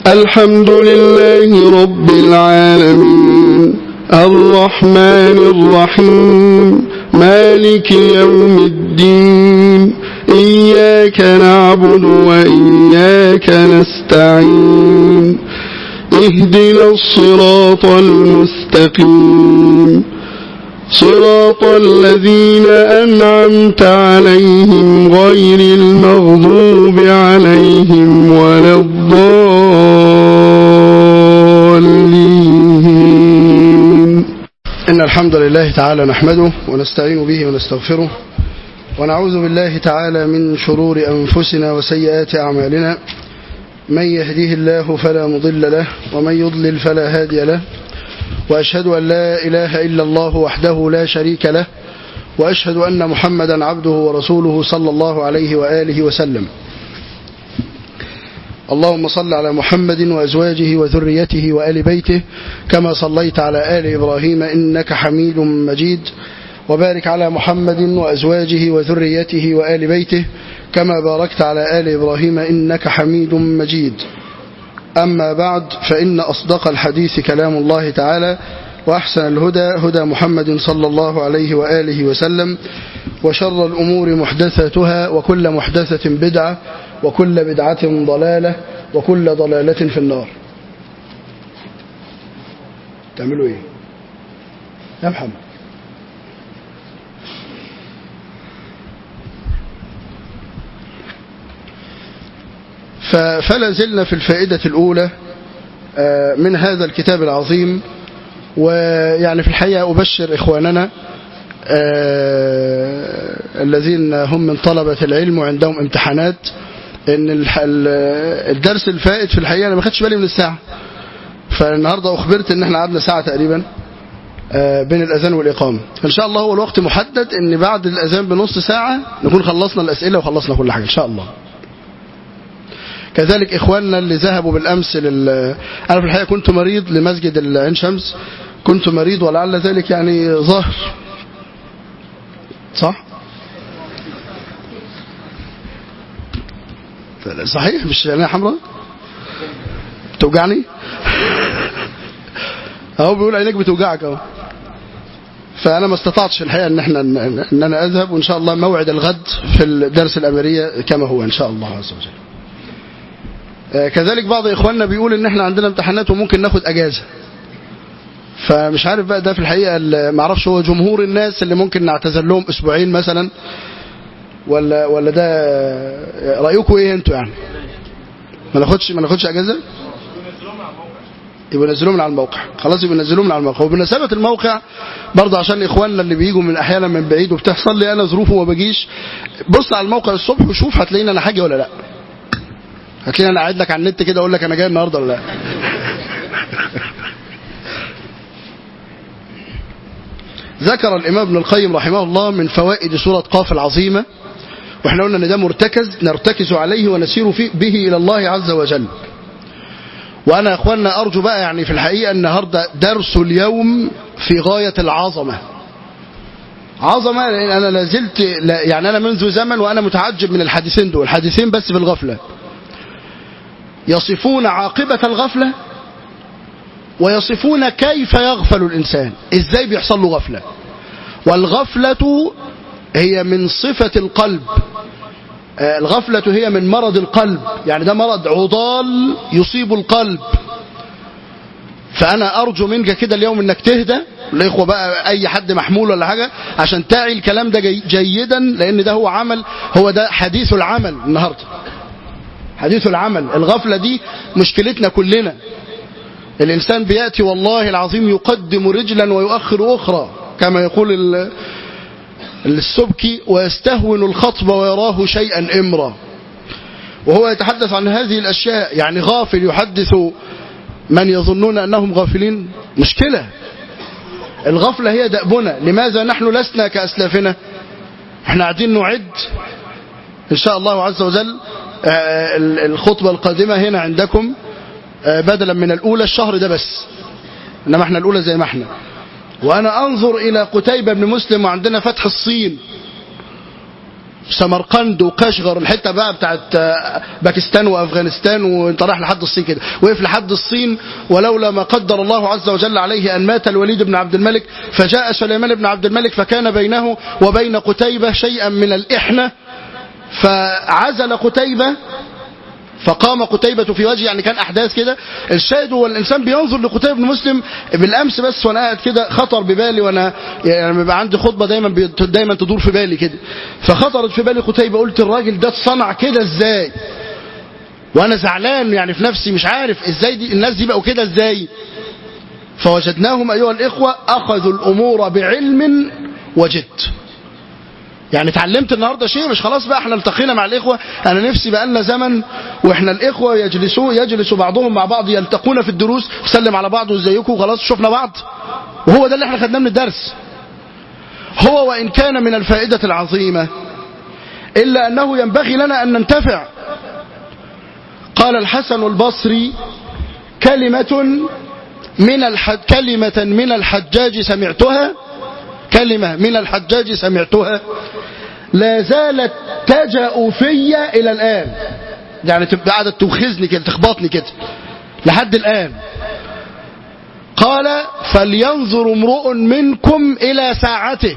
الحمد لله رب العالمين الرحمن الرحيم مالك يوم الدين إياك نعبد وإياك نستعين اهدنا الصراط المستقيم صراط الذين أنعمت عليهم غير المغضوب عليهم ولا الضالين إن الحمد لله تعالى نحمده ونستعين به ونستغفره ونعوذ بالله تعالى من شرور أنفسنا وسيئات أعمالنا من يهديه الله فلا مضل له ومن يضلل فلا هادي له وأشهد أن لا إله إلا الله وحده لا شريك له وأشهد أن محمدا عبده ورسوله صلى الله عليه وآله وسلم اللهم صل على محمد وأزواجه وذريته وآل بيته كما صليت على آل إبراهيم إنك حميد مجيد وبارك على محمد وأزواجه وذريته وآل بيته كما باركت على آل إبراهيم إنك حميد مجيد أما بعد فإن أصدق الحديث كلام الله تعالى وأحسن الهدى هدى محمد صلى الله عليه وآله وسلم وشر الأمور محدثاتها وكل محدثة بدعة وكل بدعة ضلالة وكل ضلالة في النار تعملوا ايه يا محمد فلا زلنا في الفائدة الأولى من هذا الكتاب العظيم ويعني في الحقيقة أبشر إخواننا الذين هم من طلبة العلم وعندهم امتحانات ان الدرس الفائت في الحقيقة أنا ما خدش بالي من الساعة فالنهاردة أخبرت ان احنا قعدنا ساعة تقريبا بين الأذان والإقامة إن شاء الله هو الوقت محدد ان بعد الأذان بنص ساعة نكون خلصنا الأسئلة وخلصنا كل حاجة إن شاء الله كذلك إخواننا اللي ذهبوا بالأمس لل... أنا في الحقيقة كنت مريض لمسجد العين شمس كنت مريض ولعل ذلك يعني ظهر صح صحيح مش عينيها حمراء بتوجعني اهو بيقول عينيك بتوجعك اهو فانا ما استطعتش الحقيقه ان احنا ان انا اذهب وان شاء الله موعد الغد في الدرس الامريه كما هو ان شاء الله عز وجل كذلك بعض اخواننا بيقول ان احنا عندنا امتحانات وممكن ناخد اجازه فمش عارف بقى ده في الحقيقه ما اعرفش هو جمهور الناس اللي ممكن نعتذر لهم اسبوعين مثلا ولا ولا ده رايكم ايه انتوا يعني ما ناخدش ما ناخدش اجازه يبقى نزلوه من على الموقع خلاص يبقى نزلوه من على الموقع وبمناسبه الموقع برضه عشان اخواننا اللي بيجوا من احيانا من بعيد وبتحصل لي انا ظروف وما بجيش بص على الموقع الصبح وشوف هتلاقيني انا حاجه ولا لا هتلاقيني انا قاعد لك على النت كده اقول لك انا جاي النهارده ولا لا ذكر الامام ابن القيم رحمه الله من فوائد سوره قاف العظيمه واحنا قلنا ان ده مرتكز نرتكز عليه ونسير فيه به الى الله عز وجل وانا يا اخواننا ارجو بقى يعني في الحقيقه النهارده درس اليوم في غايه العظمه عظمه لان انا لازلت لا يعني انا منذ زمن وانا متعجب من الحديثين دول الحديثين بس في الغفله يصفون عاقبه الغفله ويصفون كيف يغفل الانسان ازاي بيحصل له غفله والغفله هي من صفه القلب الغفلة هي من مرض القلب يعني ده مرض عضال يصيب القلب فأنا أرجو منك كده اليوم أنك تهدى الإخوة بقى أي حد محمول ولا حاجة عشان تعي الكلام ده جي جيدا لأن ده هو عمل هو ده حديث العمل النهاردة حديث العمل الغفلة دي مشكلتنا كلنا الإنسان بيأتي والله العظيم يقدم رجلا ويؤخر أخرى كما يقول السبكي ويستهون الخطب ويراه شيئا امرا وهو يتحدث عن هذه الأشياء يعني غافل يحدث من يظنون أنهم غافلين مشكلة الغفلة هي دأبنا لماذا نحن لسنا كأسلافنا احنا قاعدين نعد إن شاء الله عز وجل الخطبة القادمة هنا عندكم بدلا من الأولى الشهر ده بس إنما احنا الأولى زي ما احنا وأنا أنظر إلى قتيبة بن مسلم وعندنا فتح الصين سمرقند وكشغر الحته بقى بتاعت باكستان وافغانستان وانت رايح لحد الصين كده وقف لحد الصين ولولا ما قدر الله عز وجل عليه ان مات الوليد بن عبد الملك فجاء سليمان بن عبد الملك فكان بينه وبين قتيبه شيئا من الاحنه فعزل قتيبه فقام قتيبة في وجهه يعني كان أحداث كده الشاهد هو الإنسان بينظر لقتيبة بن مسلم بالأمس بس وأنا قاعد كده خطر ببالي وأنا يعني بيبقى عندي خطبة دايما دايما تدور في بالي كده فخطرت في بالي قتيبة قلت الراجل ده اتصنع كده إزاي وأنا زعلان يعني في نفسي مش عارف إزاي دي الناس دي بقوا كده إزاي فوجدناهم أيها الإخوة أخذوا الأمور بعلم وجد يعني اتعلمت النهارده شيء مش خلاص بقى احنا التقينا مع الاخوه انا نفسي بقى لنا زمن واحنا الاخوه يجلسوا يجلسوا بعضهم مع بعض يلتقون في الدروس نسلم على بعض وازيكم وخلاص شفنا بعض وهو ده اللي احنا خدناه من الدرس هو وان كان من الفائده العظيمه الا انه ينبغي لنا ان ننتفع قال الحسن البصري كلمه من الحج كلمه من الحجاج سمعتها كلمة من الحجاج سمعتها لا زالت تجأ في إلى الآن يعني تبقى قاعدة توخزني كده تخبطني كده لحد الآن قال فلينظر امرؤ منكم إلى ساعته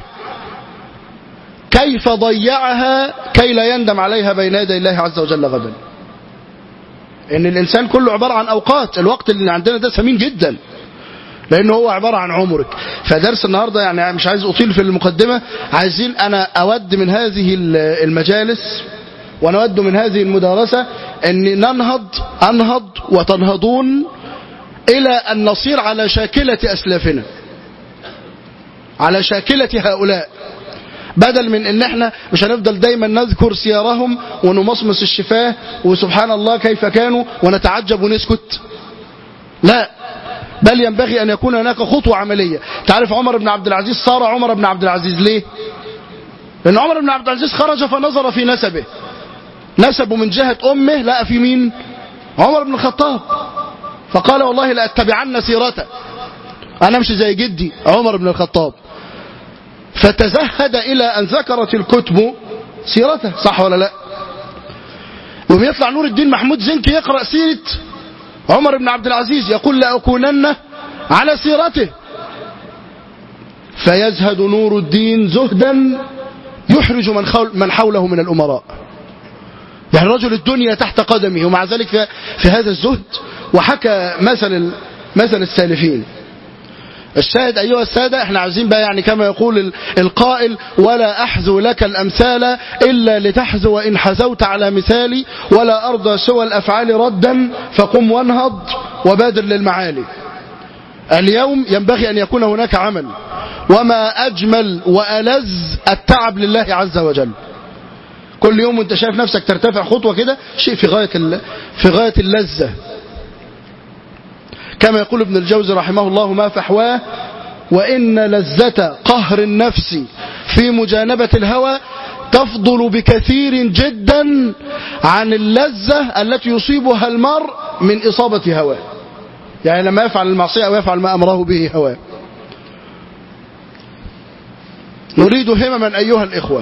كيف ضيعها كي لا يندم عليها بين يدي الله عز وجل غدا ان الانسان كله عبارة عن اوقات الوقت اللي عندنا ده ثمين جدا لانه هو عبارة عن عمرك فدرس النهاردة يعني مش عايز اطيل في المقدمة عايزين انا اود من هذه المجالس ونود من هذه المدارسة ان ننهض انهض وتنهضون الى ان نصير على شاكلة اسلافنا على شاكلة هؤلاء بدل من ان احنا مش هنفضل دايما نذكر سيارهم ونمصمص الشفاه وسبحان الله كيف كانوا ونتعجب ونسكت لا بل ينبغي أن يكون هناك خطوة عملية تعرف عمر بن عبد العزيز صار عمر بن عبد العزيز ليه لأن عمر بن عبد العزيز خرج فنظر في نسبه نسبه من جهة أمه لقى في مين عمر بن الخطاب فقال والله لأتبعن سيرته أنا أمشي زي جدي عمر بن الخطاب فتزهد إلى أن ذكرت الكتب سيرته صح ولا لا وبيطلع نور الدين محمود زنكي يقرأ سيرة عمر بن عبد العزيز يقول لأكونن على سيرته فيزهد نور الدين زهدا يحرج من, من حوله من الأمراء يعني رجل الدنيا تحت قدمه ومع ذلك في هذا الزهد وحكى مثل مثل السالفين الشاهد أيها السادة احنا عايزين بقى يعني كما يقول القائل ولا أحزو لك الأمثال إلا لتحزو إن حزوت على مثالي ولا أرضى سوى الأفعال ردا فقم وانهض وبادر للمعالي اليوم ينبغي أن يكون هناك عمل وما أجمل وألذ التعب لله عز وجل كل يوم وانت شايف نفسك ترتفع خطوة كده شيء في غاية في غاية اللذة كما يقول ابن الجوزي رحمه الله ما فحواه وإن لذة قهر النفس في مجانبة الهوى تفضل بكثير جدا عن اللذة التي يصيبها المرء من إصابة هواه يعني لما يفعل المعصية أو يفعل ما أمره به هواه نريد همما أيها الإخوة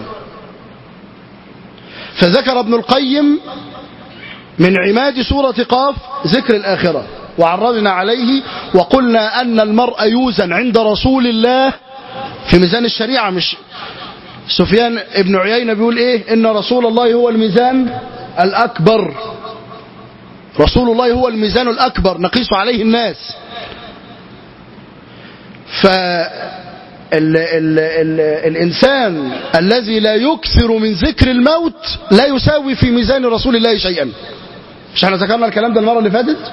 فذكر ابن القيم من عماد سورة قاف ذكر الآخرة وعرضنا عليه وقلنا أن المرء يوزن عند رسول الله في ميزان الشريعة مش سفيان ابن عيينة بيقول ايه ان رسول الله هو الميزان الأكبر رسول الله هو الميزان الأكبر نقيس عليه الناس ف ال ال ال الإنسان الذي لا يكثر من ذكر الموت لا يساوي في ميزان رسول الله شيئا مش احنا ذكرنا الكلام ده المرة اللي فاتت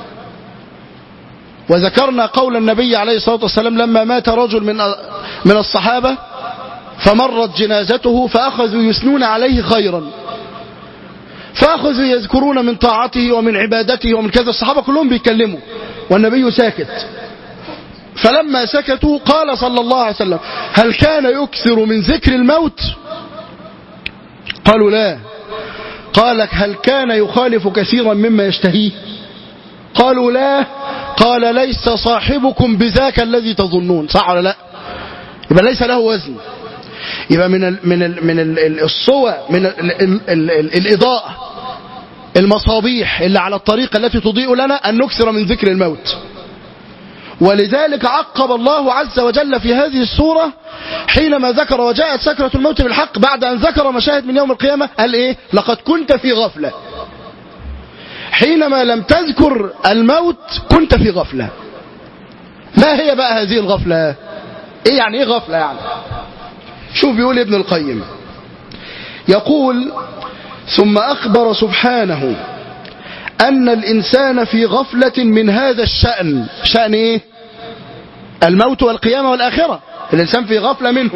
وذكرنا قول النبي عليه الصلاة والسلام لما مات رجل من من الصحابة فمرت جنازته فأخذوا يثنون عليه خيرا فأخذوا يذكرون من طاعته ومن عبادته ومن كذا الصحابة كلهم بيتكلموا والنبي ساكت فلما سكتوا قال صلى الله عليه وسلم هل كان يكثر من ذكر الموت قالوا لا قال هل كان يخالف كثيرا مما يشتهيه قالوا لا قال ليس صاحبكم بذاك الذي تظنون صح ولا لا يبقى ليس له وزن يبقى من ال من ال من ال الصور من ال ال ال ال الإضاءة المصابيح اللي على الطريق التي تضيء لنا أن نكثر من ذكر الموت ولذلك عقب الله عز وجل في هذه السورة حينما ذكر وجاءت سكرة الموت بالحق بعد أن ذكر مشاهد من يوم القيامة قال إيه لقد كنت في غفلة حينما لم تذكر الموت كنت في غفلة ما هي بقى هذه الغفلة إيه يعني إيه غفلة يعني شوف بيقول ابن القيم يقول ثم أخبر سبحانه أن الإنسان في غفلة من هذا الشأن شأن إيه الموت والقيامة والآخرة الإنسان في غفلة منه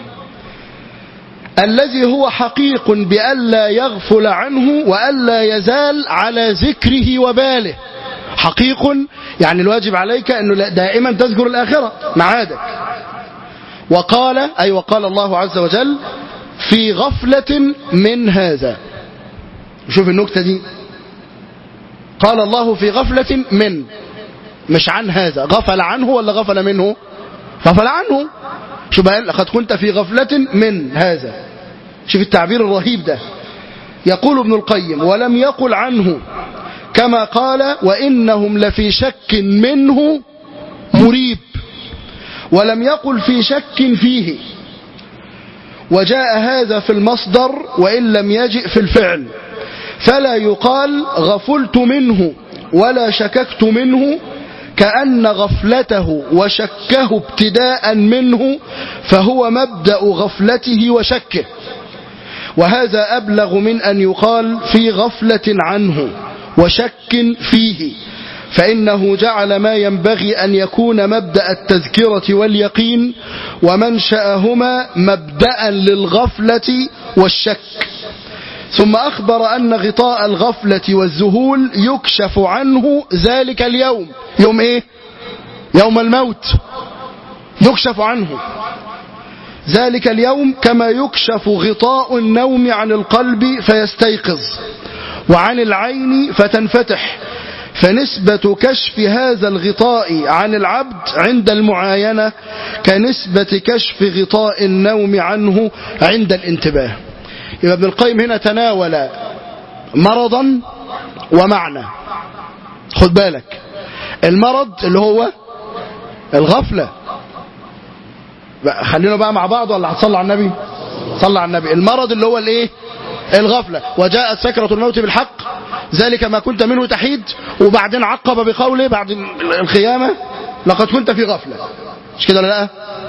الذي هو حقيق بألا يغفل عنه وألا يزال على ذكره وباله حقيق يعني الواجب عليك أنه دائما تذكر الآخرة معادك وقال أي وقال الله عز وجل في غفلة من هذا شوف النكتة دي قال الله في غفلة من مش عن هذا غفل عنه ولا غفل منه غفل عنه شو بقى لقد كنت في غفلة من هذا شوف التعبير الرهيب ده يقول ابن القيم ولم يقل عنه كما قال وإنهم لفي شك منه مريب ولم يقل في شك فيه وجاء هذا في المصدر وإن لم يجئ في الفعل فلا يقال غفلت منه ولا شككت منه كأن غفلته وشكه ابتداء منه فهو مبدأ غفلته وشكه وهذا أبلغ من أن يقال في غفلة عنه وشك فيه فإنه جعل ما ينبغي أن يكون مبدأ التذكرة واليقين ومنشأهما مبدأ للغفلة والشك ثم أخبر أن غطاء الغفلة والذهول يكشف عنه ذلك اليوم يوم إيه؟ يوم الموت يكشف عنه ذلك اليوم كما يكشف غطاء النوم عن القلب فيستيقظ وعن العين فتنفتح فنسبة كشف هذا الغطاء عن العبد عند المعاينة كنسبة كشف غطاء النوم عنه عند الانتباه يبقى ابن القيم هنا تناول مرضا ومعنى خد بالك المرض اللي هو الغفلة خلينا بقى مع بعض ولا هتصلي على النبي صلى على النبي المرض اللي هو الايه الغفلة وجاءت سكرة الموت بالحق ذلك ما كنت منه تحيد وبعدين عقب بقوله بعد القيامة لقد كنت في غفلة مش كده لا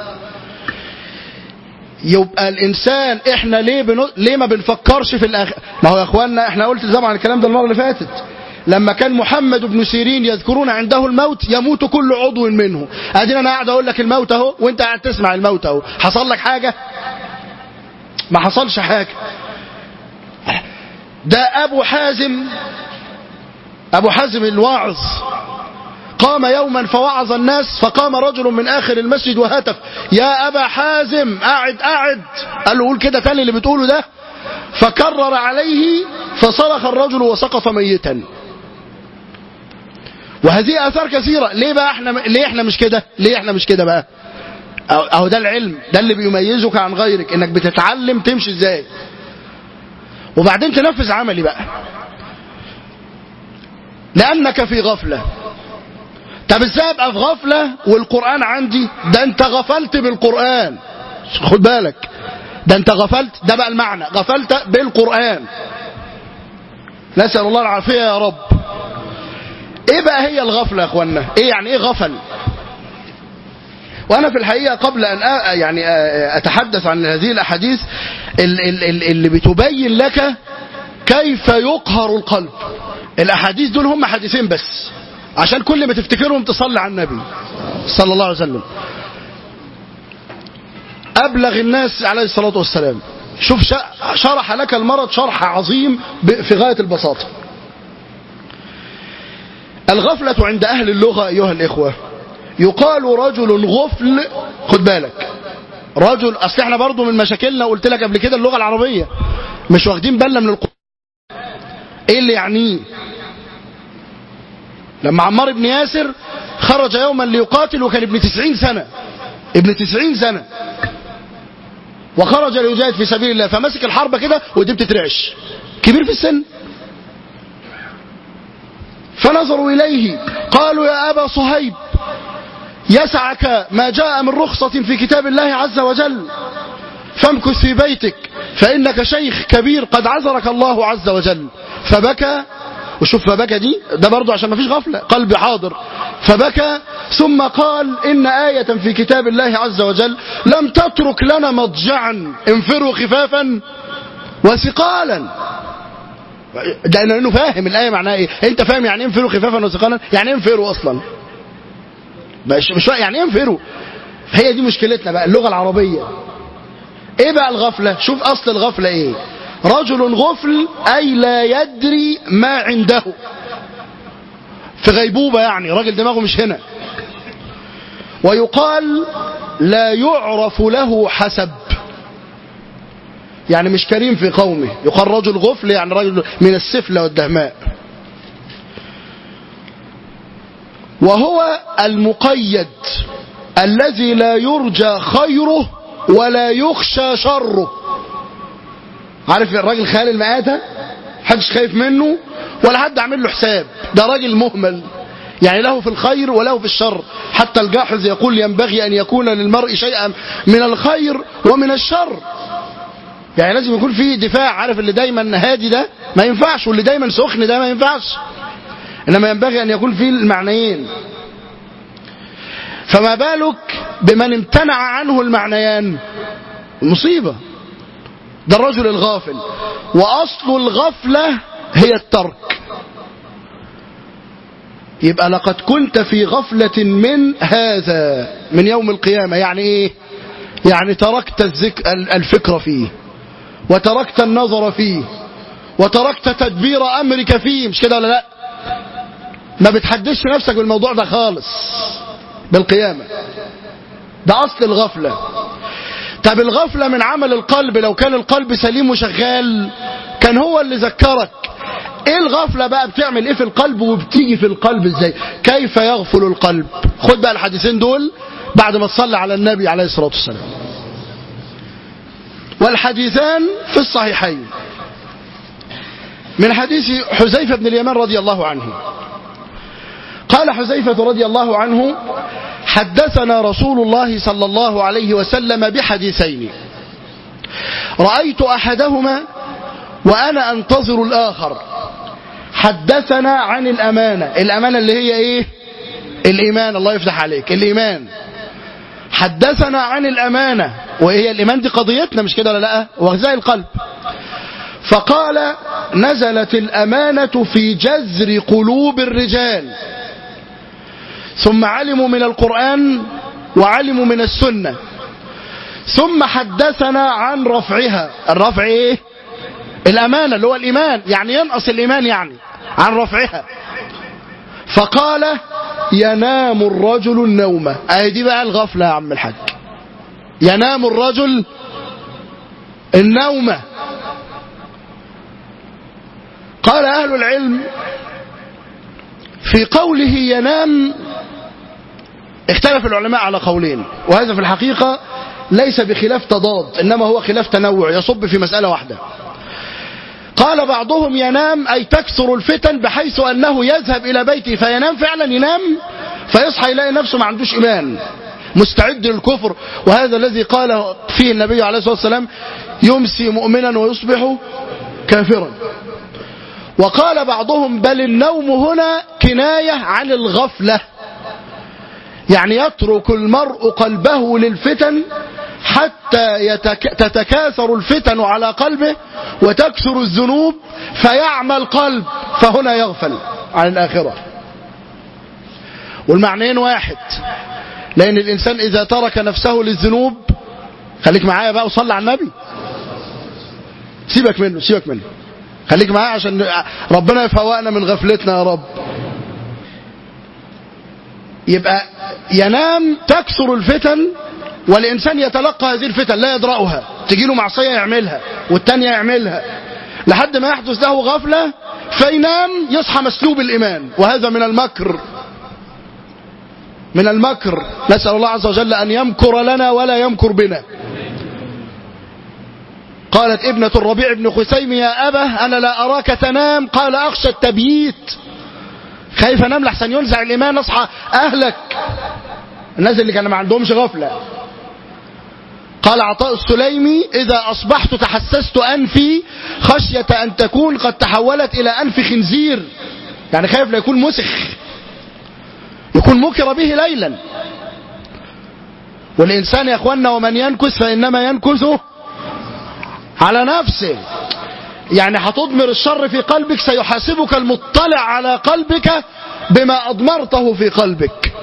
يبقى الانسان احنا ليه بنو... ليه ما بنفكرش في الاخر ما هو يا اخواننا احنا قلت طبعا الكلام ده المره اللي فاتت لما كان محمد بن سيرين يذكرون عنده الموت يموت كل عضو منه ادينا انا قاعد اقول لك الموت اهو وانت قاعد تسمع الموت اهو حصل لك حاجه ما حصلش حاجه ده ابو حازم ابو حازم الواعظ قام يوما فوعظ الناس فقام رجل من آخر المسجد وهتف يا أبا حازم قاعد قاعد قال له قول كده تاني اللي بتقوله ده فكرر عليه فصرخ الرجل وسقط ميتا وهذه آثار كثيرة ليه بقى احنا ليه احنا مش كده ليه احنا مش كده بقى اهو ده العلم ده اللي بيميزك عن غيرك انك بتتعلم تمشي ازاي وبعدين تنفذ عملي بقى لأنك في غفلة طب ازاي ابقى في غفلة والقرآن عندي ده انت غفلت بالقرآن خد بالك ده انت غفلت ده بقى المعنى غفلت بالقرآن نسأل الله العافية يا رب ايه بقى هي الغفلة يا اخوانا ايه يعني ايه غفل وانا في الحقيقة قبل ان يعني اتحدث عن هذه الاحاديث اللي بتبين لك كيف يقهر القلب الاحاديث دول هم حديثين بس عشان كل ما تفتكرهم تصلي على النبي صلى الله عليه وسلم أبلغ الناس عليه الصلاة والسلام شوف شرح لك المرض شرح عظيم في غاية البساطة الغفلة عند أهل اللغة أيها الإخوة يقال رجل غفل خد بالك رجل أصل احنا برضو من مشاكلنا قلت لك قبل كده اللغة العربية مش واخدين بالنا من القرآن ايه اللي يعنيه لما عمار بن ياسر خرج يوما ليقاتل وكان ابن تسعين سنة ابن تسعين سنة وخرج ليجاهد في سبيل الله فمسك الحربة كده ودي بتترعش كبير في السن فنظروا إليه قالوا يا أبا صهيب يسعك ما جاء من رخصة في كتاب الله عز وجل فامكث في بيتك فإنك شيخ كبير قد عذرك الله عز وجل فبكى وشوف فبكى دي ده برضه عشان ما فيش غفلة قلبي حاضر فبكى ثم قال إن آية في كتاب الله عز وجل لم تترك لنا مضجعا انفروا خفافا وثقالا ده لانه فاهم الايه معناها ايه انت فاهم يعني ايه انفروا خفافا وثقالا يعني ايه انفروا اصلا مش مش يعني ايه انفروا هي دي مشكلتنا بقى اللغه العربيه ايه بقى الغفله شوف اصل الغفله ايه رجل غفل اي لا يدري ما عنده في غيبوبه يعني راجل دماغه مش هنا ويقال لا يعرف له حسب يعني مش كريم في قومه يقال رجل غفل يعني رجل من السفلة والدهماء وهو المقيد الذي لا يرجى خيره ولا يخشى شره عارف الراجل خيال المآتة حدش خايف منه ولا حد عامل له حساب ده راجل مهمل يعني له في الخير وله في الشر حتى الجاحظ يقول ينبغي أن يكون للمرء شيئا من الخير ومن الشر يعني لازم يكون في دفاع عارف اللي دايما هادي ده ما ينفعش واللي دايما سخن ده ما ينفعش انما ينبغي ان يكون في المعنيين فما بالك بمن امتنع عنه المعنيان مصيبة ده الرجل الغافل واصل الغفلة هي الترك يبقى لقد كنت في غفلة من هذا من يوم القيامة يعني ايه يعني تركت الذك... الفكر فيه وتركت النظر فيه وتركت تدبير أمرك فيه مش كده ولا لا ما بتحدثش نفسك بالموضوع ده خالص بالقيامة ده أصل الغفلة طب الغفلة من عمل القلب لو كان القلب سليم وشغال كان هو اللي ذكرك ايه الغفلة بقى بتعمل ايه في القلب وبتيجي في القلب ازاي كيف يغفل القلب خد بقى الحديثين دول بعد ما تصلي على النبي عليه الصلاة والسلام والحديثان في الصحيحين من حديث حذيفة بن اليمان رضي الله عنه قال حذيفة رضي الله عنه حدثنا رسول الله صلى الله عليه وسلم بحديثين رأيت أحدهما وأنا أنتظر الآخر حدثنا عن الأمانة الأمانة اللي هي إيه الإيمان الله يفتح عليك الإيمان حدثنا عن الأمانة وهي الإيمان دي قضيتنا مش كده ولا لا وغذاء القلب فقال نزلت الأمانة في جذر قلوب الرجال ثم علموا من القرآن وعلموا من السنة ثم حدثنا عن رفعها الرفع ايه الأمانة اللي هو الإيمان يعني ينقص الإيمان يعني عن رفعها فقال ينام الرجل النوم اهي دي بقى الغفلة يا عم الحاج ينام الرجل النوم قال أهل العلم في قوله ينام اختلف العلماء على قولين وهذا في الحقيقة ليس بخلاف تضاد إنما هو خلاف تنوع يصب في مسألة واحدة قال بعضهم ينام أي تكثر الفتن بحيث أنه يذهب إلى بيته فينام فعلا ينام فيصحى يلاقي نفسه ما عندوش إيمان مستعد للكفر وهذا الذي قال فيه النبي عليه الصلاة والسلام يمسي مؤمنا ويصبح كافرا وقال بعضهم بل النوم هنا كناية عن الغفلة يعني يترك المرء قلبه للفتن حتى يتك... تتكاثر الفتن على قلبه وتكثر الذنوب فيعمى القلب فهنا يغفل عن الآخرة والمعنيين واحد لأن الإنسان إذا ترك نفسه للذنوب خليك معايا بقى وصلي على النبي سيبك منه سيبك منه خليك معايا عشان ربنا يفوقنا من غفلتنا يا رب يبقى ينام تكثر الفتن والإنسان يتلقى هذه الفتن لا يدرأها تجي له معصية يعملها والتانية يعملها لحد ما يحدث له غفلة فينام يصحى مسلوب الإيمان وهذا من المكر من المكر نسأل الله عز وجل أن يمكر لنا ولا يمكر بنا قالت ابنة الربيع بن خسيم يا أبه أنا لا أراك تنام قال أخشى التبييت خايف أنام لحسن ينزع الإيمان أصحى أهلك الناس اللي كانوا ما عندهمش غفلة قال عطاء السليمي إذا أصبحت تحسست أنفي خشية أن تكون قد تحولت إلى أنف خنزير يعني خايف لا يكون مسخ يكون مكر به ليلا والإنسان يا أخوانا ومن ينكث فإنما ينكث على نفسه يعني هتضمر الشر في قلبك سيحاسبك المطلع على قلبك بما أضمرته في قلبك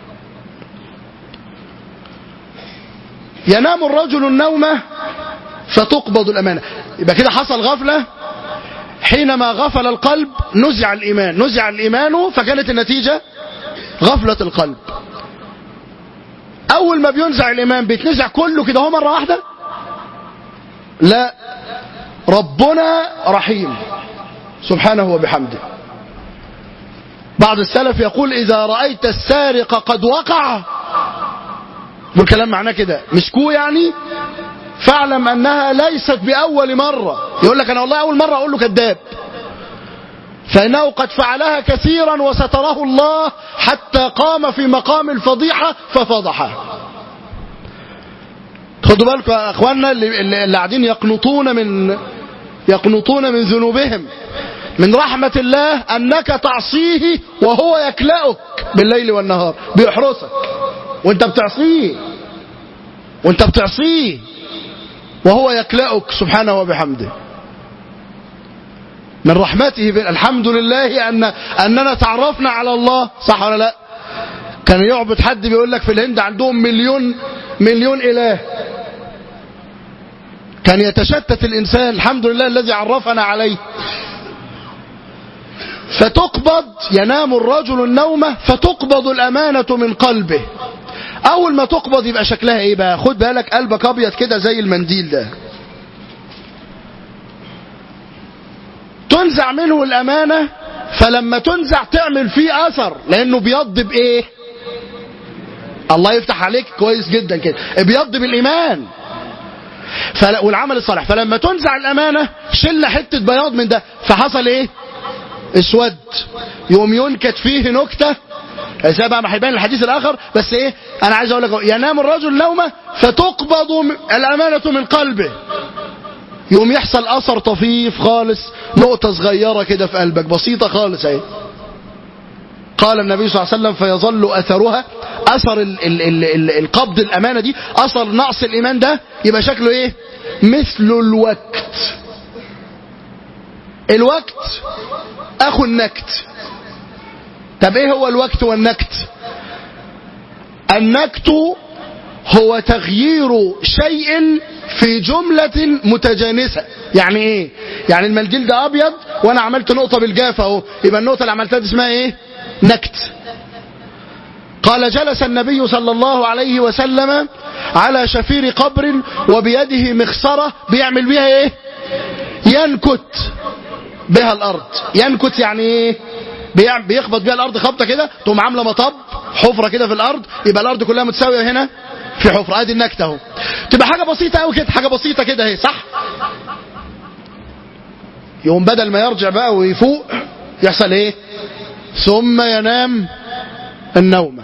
ينام الرجل النوم فتقبض الأمانة يبقى كده حصل غفلة حينما غفل القلب نزع الإيمان نزع الإيمان فكانت النتيجة غفلة القلب أول ما بينزع الإيمان بيتنزع كله كده هو مرة واحدة لا ربنا رحيم سبحانه وبحمده بعض السلف يقول إذا رأيت السارق قد وقع والكلام معناه كده مسكوه يعني فاعلم أنها ليست بأول مرة يقول لك أنا والله أول مرة أقول له كذاب فإنه قد فعلها كثيرا وستره الله حتى قام في مقام الفضيحة ففضحه خدوا بالكم يا اخواننا اللي, اللي قاعدين يقنطون من يقنطون من ذنوبهم من رحمة الله أنك تعصيه وهو يكلأك بالليل والنهار بيحرسك وانت بتعصيه وانت بتعصيه وهو يكلأك سبحانه وبحمده من رحمته الحمد لله أن أننا تعرفنا على الله صح ولا لا كان يعبد حد بيقول لك في الهند عندهم مليون مليون إله كان يتشتت الإنسان الحمد لله الذي عرفنا عليه فتقبض ينام الرجل النوم فتقبض الأمانة من قلبه أول ما تقبض يبقى شكلها إيه بقى خد بالك قلبك أبيض كده زي المنديل ده تنزع منه الأمانة فلما تنزع تعمل فيه أثر لأنه بيض بإيه الله يفتح عليك كويس جدا كده بيض بالإيمان فل... والعمل الصالح فلما تنزع الأمانة شل حتة بياض من ده فحصل إيه اسود يوم ينكت فيه نكتة زي بقى ما هيبان الحديث الآخر بس إيه أنا عايز أقول لك ينام الرجل نومه فتقبض الأمانة من قلبه يوم يحصل أثر طفيف خالص نقطة صغيرة كده في قلبك بسيطة خالص اهي قال النبي صلى الله عليه وسلم فيظل أثرها أثر ال ال ال ال القبض الأمانة دي أثر نقص الإيمان ده يبقى شكله إيه مثل الوقت الوقت أخو النكت طب إيه هو الوقت والنكت النكت هو تغيير شيء في جملة متجانسة يعني ايه يعني المنديل ده ابيض وانا عملت نقطة بالجاف اهو يبقى النقطة اللي عملتها دي اسمها ايه نكت قال جلس النبي صلى الله عليه وسلم على شفير قبر وبيده مخصرة بيعمل بيها ايه ينكت بها الارض ينكت يعني ايه بيخبط بيها الارض خبطة كده تقوم عاملة مطب حفرة كده في الارض يبقى الارض كلها متساوية هنا في حفرة ادي النكتة اهو تبقى حاجة بسيطة قوي كده حاجة بسيطة كده اهي صح يوم بدل ما يرجع بقى ويفوق يحصل ايه ثم ينام النومة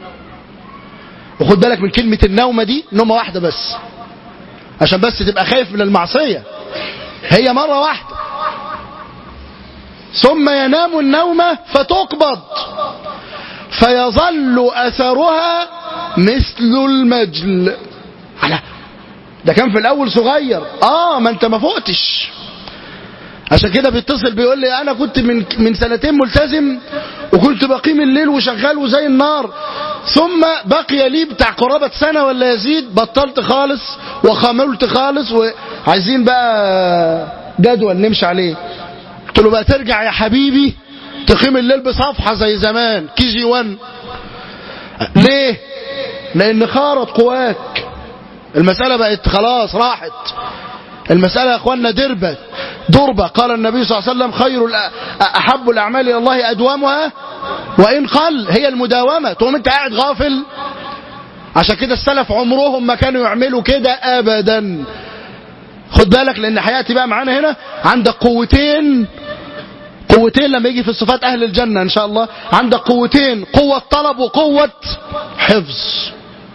وخد بالك من كلمة النومة دي نومة واحدة بس عشان بس تبقى خايف من المعصية هي مرة واحدة ثم ينام النومة فتقبض فيظل أثرها مثل المجل على ده كان في الأول صغير آه ما أنت ما فوقتش عشان كده بيتصل بيقول لي أنا كنت من من سنتين ملتزم وكنت بقيم الليل وشغال وزي النار ثم بقي لي بتاع قرابة سنة ولا يزيد بطلت خالص وخملت خالص وعايزين بقى جدول نمشي عليه قلت له بقى ترجع يا حبيبي تقيم الليل بصفحة زي زمان كي جي 1 ليه لان خارط قواك المسألة بقت خلاص راحت المسألة يا اخوانا دربة دربة قال النبي صلى الله عليه وسلم خير أحب الأعمال إلى الله أدومها وإن قل هي المداومة تقوم أنت قاعد غافل عشان كده السلف عمرهم ما كانوا يعملوا كده أبدا خد بالك لان هياتي بقى معانا هنا عندك قوتين قوتين لما يجي في صفات اهل الجنه ان شاء الله عندك قوتين قوه طلب وقوه حفظ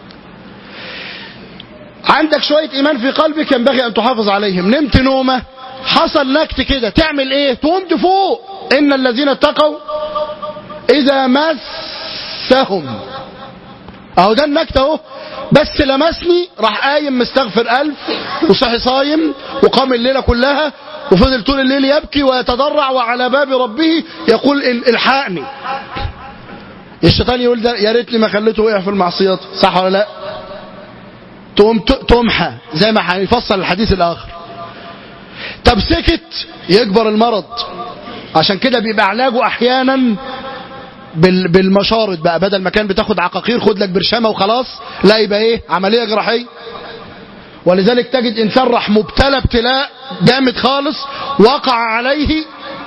عندك شويه ايمان في قلبك ينبغي ان تحافظ عليهم نمت نومه حصل نكت كده تعمل ايه تقوم تفوق ان الذين اتقوا اذا مسهم اهو ده النكت اهو بس لمسني راح قايم مستغفر ألف وصحي صايم وقام الليلة كلها وفضل طول الليل يبكي ويتضرع وعلى باب ربه يقول الحقني الشيطان يقول ده يا ريتني ما خليته وقع في المعصيات صح ولا لا تقوم تمحى زي ما هنفصل الحديث الاخر طب سكت يكبر المرض عشان كده بيبقى علاجه احيانا بالمشارط بقى بدل ما كان بتاخد عقاقير خد لك برشامه وخلاص لا يبقى ايه عمليه جراحيه ولذلك تجد انسان راح مبتلى ابتلاء جامد خالص وقع عليه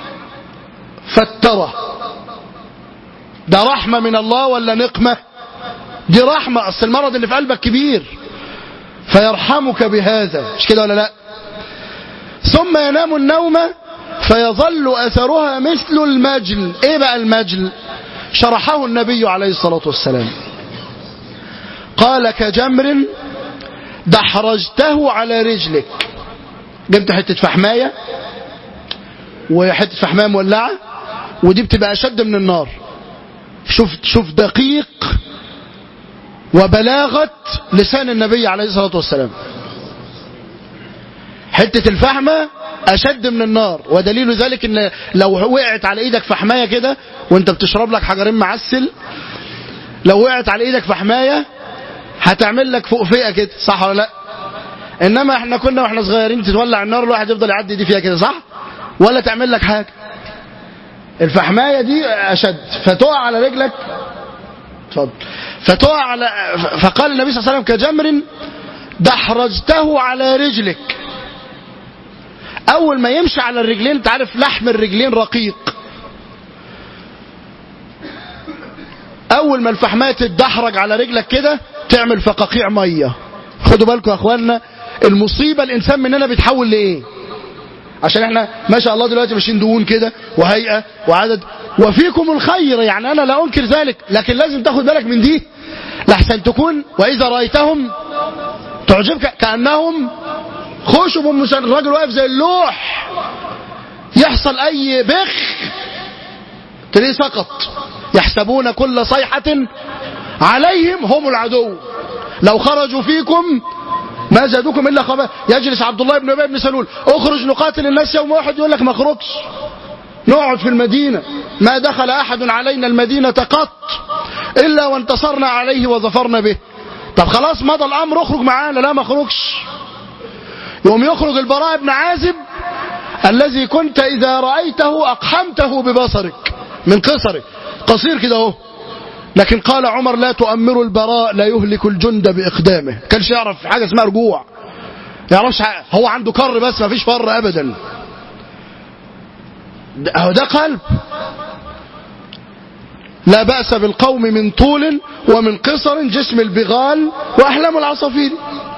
فتره ده رحمه من الله ولا نقمه دي رحمه اصل المرض اللي في قلبك كبير فيرحمك بهذا مش كده ولا لا ثم ينام النوم فيظل اثرها مثل المجل ايه بقى المجل شرحه النبي عليه الصلاة والسلام قال كجمر دحرجته على رجلك جبت حتة فحماية وحتة فحماية مولعة ودي بتبقى أشد من النار شوف شوف دقيق وبلاغة لسان النبي عليه الصلاة والسلام حتة الفحمة أشد من النار ودليل ذلك إن لو وقعت على إيدك فحماية كده وأنت بتشرب لك حجرين معسل لو وقعت على إيدك فحماية هتعمل لك فوقفئة كده صح ولا لا إنما إحنا كنا وإحنا صغيرين تتولع النار الواحد يفضل يعدي دي فيها كده صح ولا تعمل لك حاجة الفحماية دي أشد فتقع على رجلك اتفضل فتقع على فقال النبي صلى الله عليه وسلم كجمر دحرجته على رجلك اول ما يمشي على الرجلين انت عارف لحم الرجلين رقيق اول ما الفحمايه تتدحرج على رجلك كده تعمل فقاقيع ميه خدوا بالكم يا اخواننا المصيبه الانسان مننا بيتحول لايه عشان احنا ما شاء الله دلوقتي ماشيين دهون كده وهيئه وعدد وفيكم الخير يعني انا لا انكر ذلك لكن لازم تاخد بالك من دي لحسن تكون واذا رايتهم تعجبك كانهم خشب مسن الراجل واقف زي اللوح يحصل اي بخ تلاقيه سقط يحسبون كل صيحة عليهم هم العدو لو خرجوا فيكم ما زادوكم الا خبا يجلس عبد الله بن ابي بن سلول اخرج نقاتل الناس يوم واحد يقول لك ما اخرجش نقعد في المدينة ما دخل احد علينا المدينة قط الا وانتصرنا عليه وظفرنا به طب خلاص مضى الامر اخرج معانا لا ما اخرجش يوم يخرج البراء بن عازب الذي كنت إذا رأيته أقحمته ببصرك من قصرك قصير كده اهو لكن قال عمر لا تؤمروا البراء لا يهلك الجند بإقدامه كانش يعرف حاجة اسمها رجوع يعرفش هو عنده كر بس ما فيش فر أبدا ده, ده قلب لا بأس بالقوم من طول ومن قصر جسم البغال وأحلام العصافير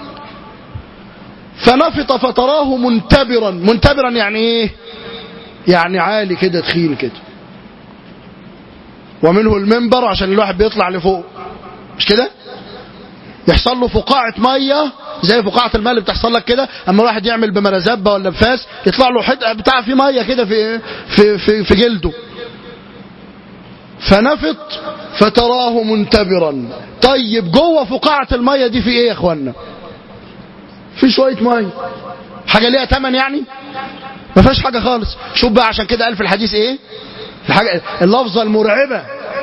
فنفط فتراه منتبرا منتبرا يعني ايه يعني عالي كده تخين كده ومنه المنبر عشان الواحد بيطلع لفوق مش كده يحصل له فقاعة مية زي فقاعة الماء اللي بتحصل لك كده اما الواحد يعمل بمرزبة ولا بفاس يطلع له حد بتاع في مية كده في, في, في, في جلده فنفط فتراه منتبرا طيب جوه فقاعة المية دي في ايه يا اخوانا في شوية مية حاجة ليها تمن يعني ما فيهاش حاجة خالص شوف بقى عشان كده قال في الحديث ايه الحاجة اللفظة المرعبة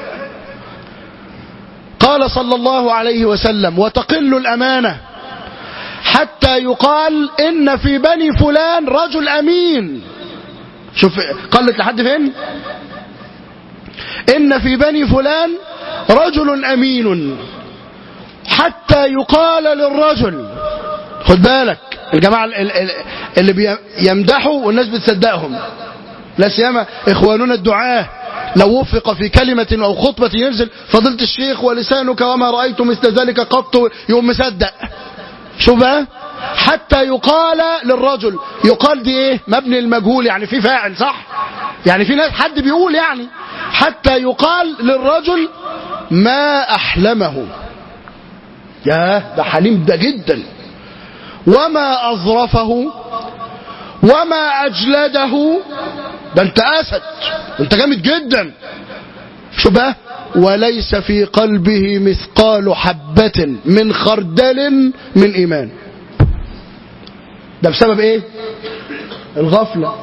قال صلى الله عليه وسلم وتقل الأمانة حتى يقال إن في بني فلان رجل أمين شوف قلت لحد فين إن في بني فلان رجل أمين حتى يقال للرجل خد بالك الجماعة اللي بيمدحوا والناس بتصدقهم لا سيما إخواننا الدعاة لو وفق في كلمة أو خطبة ينزل فضلت الشيخ ولسانك وما رأيت مثل ذلك قط يوم مصدق شوف بقى حتى يقال للرجل يقال دي ايه مبني المجهول يعني في فاعل صح يعني في ناس حد بيقول يعني حتى يقال للرجل ما أحلمه ياه ده حليم ده جدا وما أظرفه وما أجلده ده انت أسد انت جامد جدا شو بقى وليس في قلبه مثقال حبة من خردل من إيمان ده بسبب ايه الغفلة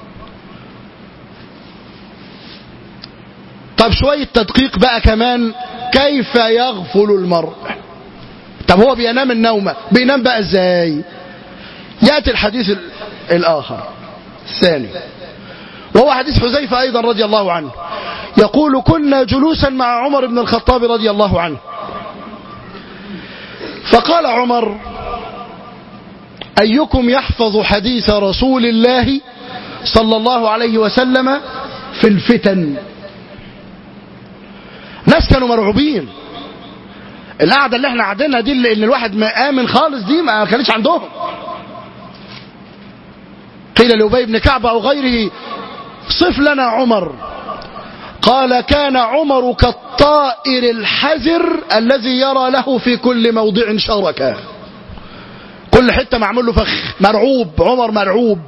طب شوية تدقيق بقى كمان كيف يغفل المرء طب هو بينام النومة بينام بقى ازاي يأتي الحديث الآخر الثاني وهو حديث حذيفة أيضا رضي الله عنه يقول كنا جلوسا مع عمر بن الخطاب رضي الله عنه فقال عمر أيكم يحفظ حديث رسول الله صلى الله عليه وسلم في الفتن ناس كانوا مرعوبين القعدة اللي احنا قاعدينها دي اللي الواحد ما آمن خالص دي ما كانتش عندهم قيل لأبي بن كعب أو غيره صف لنا عمر قال كان عمر كالطائر الحذر الذي يرى له في كل موضع شركة كل حتة معمول له فخ مرعوب عمر مرعوب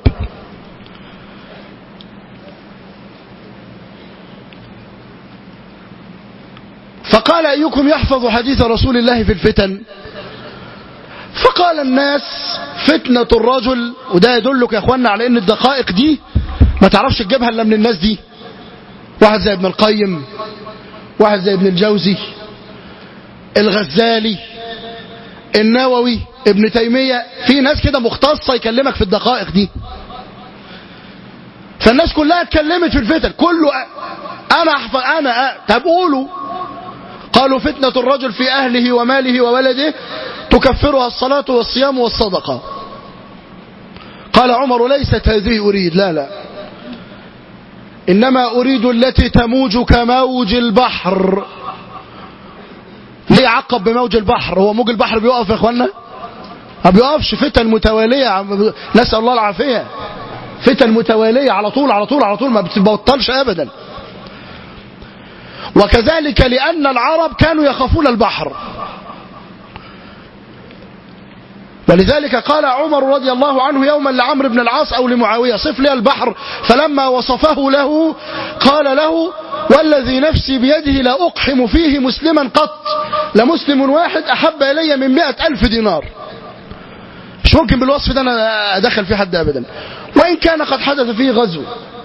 فقال أيكم يحفظ حديث رسول الله في الفتن فقال الناس فتنة الرجل وده يدلك يا اخوانا على ان الدقائق دي ما تعرفش تجيبها الا من الناس دي واحد زي ابن القيم واحد زي ابن الجوزي الغزالي النووي ابن تيمية في ناس كده مختصة يكلمك في الدقائق دي فالناس كلها اتكلمت في الفتن كله انا احفظ انا طب قولوا قالوا فتنة الرجل في اهله وماله وولده تكفرها الصلاة والصيام والصدقة قال عمر ليست هذه أريد لا لا إنما أريد التي تموج كموج البحر ليه عقب بموج البحر هو موج البحر بيقف يا اخوانا ما بيقفش فتن متوالية نسأل الله العافية فتن متوالية على طول على طول على طول ما بتبطلش أبدا وكذلك لأن العرب كانوا يخافون البحر ولذلك قال عمر رضي الله عنه يوما لعمرو بن العاص أو لمعاوية صف لي البحر فلما وصفه له قال له والذي نفسي بيده لا أقحم فيه مسلما قط لمسلم واحد أحب إلي من مئة ألف دينار مش ممكن بالوصف ده أنا أدخل فيه حد أبدا وإن كان قد حدث فيه غزو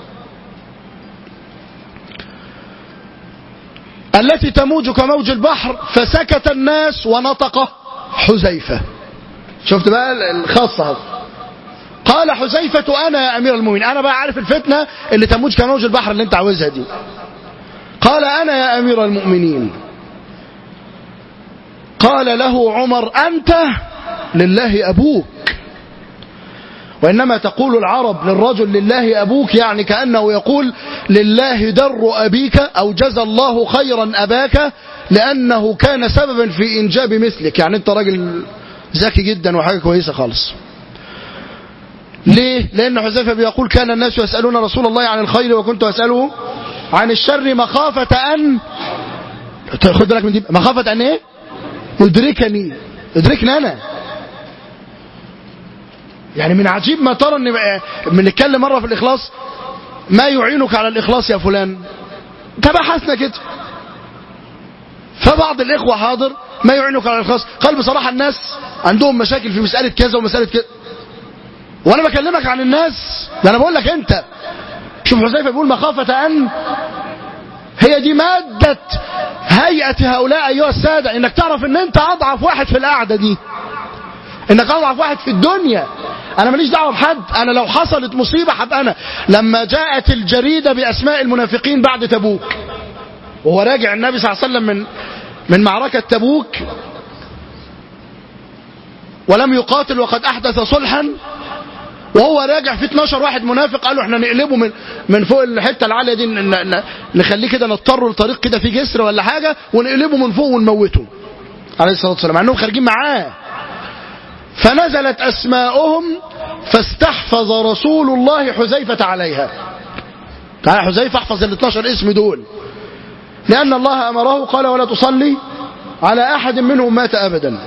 التي تموج كموج البحر فسكت الناس ونطق حذيفه شفت بقى الخاصة قال حذيفة أنا يا أمير المؤمنين أنا بقى عارف الفتنة اللي تموج كموج البحر اللي أنت عاوزها دي قال أنا يا أمير المؤمنين قال له عمر أنت لله أبوك وإنما تقول العرب للرجل لله أبوك يعني كأنه يقول لله در أبيك أو جزى الله خيرا أباك لأنه كان سببا في إنجاب مثلك يعني أنت راجل ذكي جدا وحاجة كويسة خالص ليه لأن حذيفة بيقول كان الناس يسألون رسول الله عن الخير وكنت أسأله عن الشر مخافة أن خد بالك من دي مخافة أن إيه يدركني يدركني أنا يعني من عجيب ما ترى ان بنتكلم مره في الاخلاص ما يعينك على الاخلاص يا فلان تبحثنا كده فبعض الاخوه حاضر ما يعينك على الاخلاص قال بصراحه الناس عندهم مشاكل في مساله كذا ومساله كذا وانا بكلمك عن الناس ده انا بقول لك انت شوف حذيفه بيقول مخافه ان هي دي ماده هيئه هؤلاء ايها الساده انك تعرف ان انت اضعف واحد في القعده دي انك اضعف واحد في الدنيا انا ماليش دعوه بحد انا لو حصلت مصيبه هبقى انا لما جاءت الجريده باسماء المنافقين بعد تبوك وهو راجع النبي صلى الله عليه وسلم من من معركه تبوك ولم يقاتل وقد احدث صلحا وهو راجع في 12 واحد منافق قالوا احنا نقلبه من من فوق الحته العاليه دي نخليه كده نضطره لطريق كده فيه جسر ولا حاجه ونقلبه من فوق ونموته عليه الصلاه والسلام مع انهم خارجين معاه فنزلت أسماؤهم فاستحفظ رسول الله حذيفة عليها تعالى حذيفة احفظ ال 12 اسم دول لأن الله أمره قال ولا تصلي على أحد منهم مات أبدا